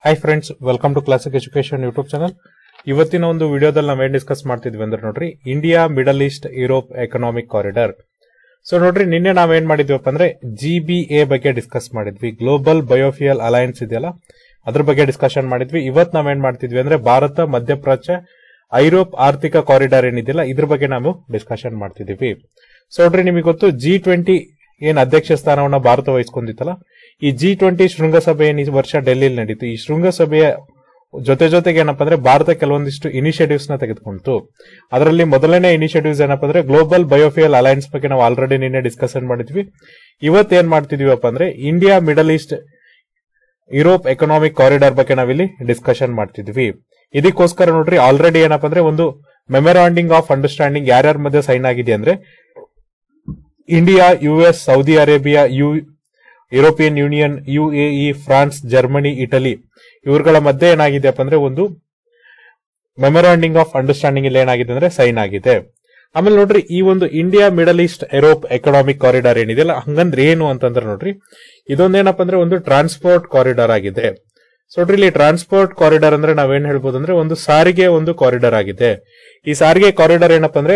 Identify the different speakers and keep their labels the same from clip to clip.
Speaker 1: hi friends welcome to classic education YouTube channel ಇವತ್ತಿನ ಒಂದು ವಿಡಿಯೋದಲ್ಲಿ ನಾವೇನ್ ಡಿಸ್ಕಸ್ ಮಾಡ್ತಿದ್ವಿ ಅಂದ್ರೆ ನೋಡ್ರಿ India middle east Europe economic corridor so ನೋಡ್ರಿ ನಿನ್ನೆ ನಾವೇನ್ ಮಾಡಿದ್ವಪ್ಪ ಅಂದ್ರೆ ಜಿ ಬಿ ಎ ಬಗ್ಗೆ ಡಿಸ್ಕಸ್ ಮಾಡಿದ್ವಿ ಗ್ಲೋಬಲ್ ಬಯೋಫಿಯಲ್ ಅಲಯನ್ಸ್ ಇದೆಯಲ್ಲ ಅದ್ರ ಬಗ್ಗೆ ಡಿಸ್ಕಷನ್ ಮಾಡಿದ್ವಿ ಇವತ್ ನಾವೇನ್ ಮಾಡ್ತಿದ್ವಿ ಅಂದ್ರೆ ಭಾರತ ಮಧ್ಯಪ್ರಾಚ್ಯ ಐರೋಪ್ ಆರ್ಥಿಕ ಕಾರಿಡಾರ್ ಏನಿದೆಯಲ್ಲ ಇದ್ರ ಬಗ್ಗೆ ನಾವು ಡಿಸ್ಕಷನ್ ಮಾಡ್ತಿದೀವಿ ಸೊ ನೋಡ್ರಿ ನಿಮಗೆ ಗೊತ್ತು ಜಿ ಟ್ವೆಂಟಿ ಏನ್ ಅಧ್ಯಕ್ಷ ಸ್ಥಾನವನ್ನ ಭಾರತ ವಹಿಸ್ಕೊಂಡಿತ್ತಲ್ಲ ಈ ಜಿ ಟ್ವೆಂಟಿ ಶೃಂಗಸಭೆ ಏನ್ ಈ ವರ್ಷ ಡೆಲ್ಲಿಲಿ ನಡೀತು ಈ ಶೃಂಗಸಭೆಯ ಜೊತೆ ಜೊತೆಗೆ ಏನಪ್ಪಾ ಅಂದ್ರೆ ಭಾರತ ಕೆಲವೊಂದಿಷ್ಟು ಇನಿಷಿಯೇಟಿವ್ಸ್ ನ ತೆಗೆದುಕೊಂಡಿತು ಅದರಲ್ಲಿ ಮೊದಲನೇ ಇನಿಷಿಯೇಟಿವ್ಸ್ ಏನಪ್ಪಾ ಅಂದ್ರೆ ಗ್ಲೋಬಲ್ ಬಯೋಫಿಯಲ್ ಅಲಯನ್ಸ್ ಬಗ್ಗೆ ನಾವು ಆಲ್ರೆಡಿ ನಿನ್ನೆ ಡಿಸ್ಕಷನ್ ಮಾಡಿದ್ವಿ ಇವತ್ತು ಏನ್ ಮಾಡ್ತಿದೀವಪ್ಪ ಅಂದ್ರೆ India middle east Europe economic corridor ಬಗ್ಗೆ ನಾವಿಲ್ಲಿ ಡಿಸ್ಕಷನ್ ಮಾಡ್ತಿದ್ವಿ ಇದಕ್ಕೋಸ್ಕರ ನೋಡ್ರಿ ಆಲ್ರೆಡಿ ಏನಪ್ಪಾ ಅಂದ್ರೆ ಒಂದು ಮೆಮೊರಾಂಡಿಂಗ್ ಆಫ್ ಅಂಡರ್ಸ್ಟ್ಯಾಂಡಿಂಗ್ ಯಾರ್ಯಾರ ಮಧ್ಯೆ ಸೈನ್ ಆಗಿದೆ ಅಂದ್ರೆ India US Saudi Arabia EU European union UAE France Germany Italy ಇವ್ರಗಳ ಮಧ್ಯೆ ಏನಾಗಿದೆಯಪ್ಪ ಅಂದ್ರೆ ಒಂದು ಮೆಮೊರಾಂಡಿಂಗ್ ಆಫ್ ಅಂಡರ್ಸ್ಟ್ಯಾಂಡಿಂಗ್ ಇಲ್ಲಿ ಏನಾಗಿದೆ ಅಂದ್ರೆ ಸೈನ್ ಆಗಿದೆ ಆಮೇಲೆ ನೋಡ್ರಿ ಈ ಒಂದು India middle east Europe economic corridor ಏನಿದೆಯಲ್ಲ ಹಂಗಂದ್ರೆ ಏನು ಅಂತಂದ್ರೆ ನೋಡ್ರಿ ಇದೊಂದೇನಪ್ಪ ಅಂದ್ರೆ ಒಂದು ಟ್ರಾನ್ಸ್ಪೋರ್ಟ್ ಕಾರಿಡಾರ್ ಆಗಿದೆ ಸೊ ನೋಡ್ರಿ ಇಲ್ಲಿ ಟ್ರಾನ್ಸ್ಪೋರ್ಟ್ ಕಾರಿಡಾರ್ ಅಂದ್ರೆ ನಾವೇನ್ ಹೇಳ್ಬೋದು ಅಂದ್ರೆ ಒಂದು ಸಾರಿಗೆ ಒಂದು ಕಾರಿಡಾರ್ ಆಗಿದೆ ಈ ಸಾರಿಗೆ ಕಾರಿಡಾರ್ ಏನಪ್ಪ ಅಂದ್ರೆ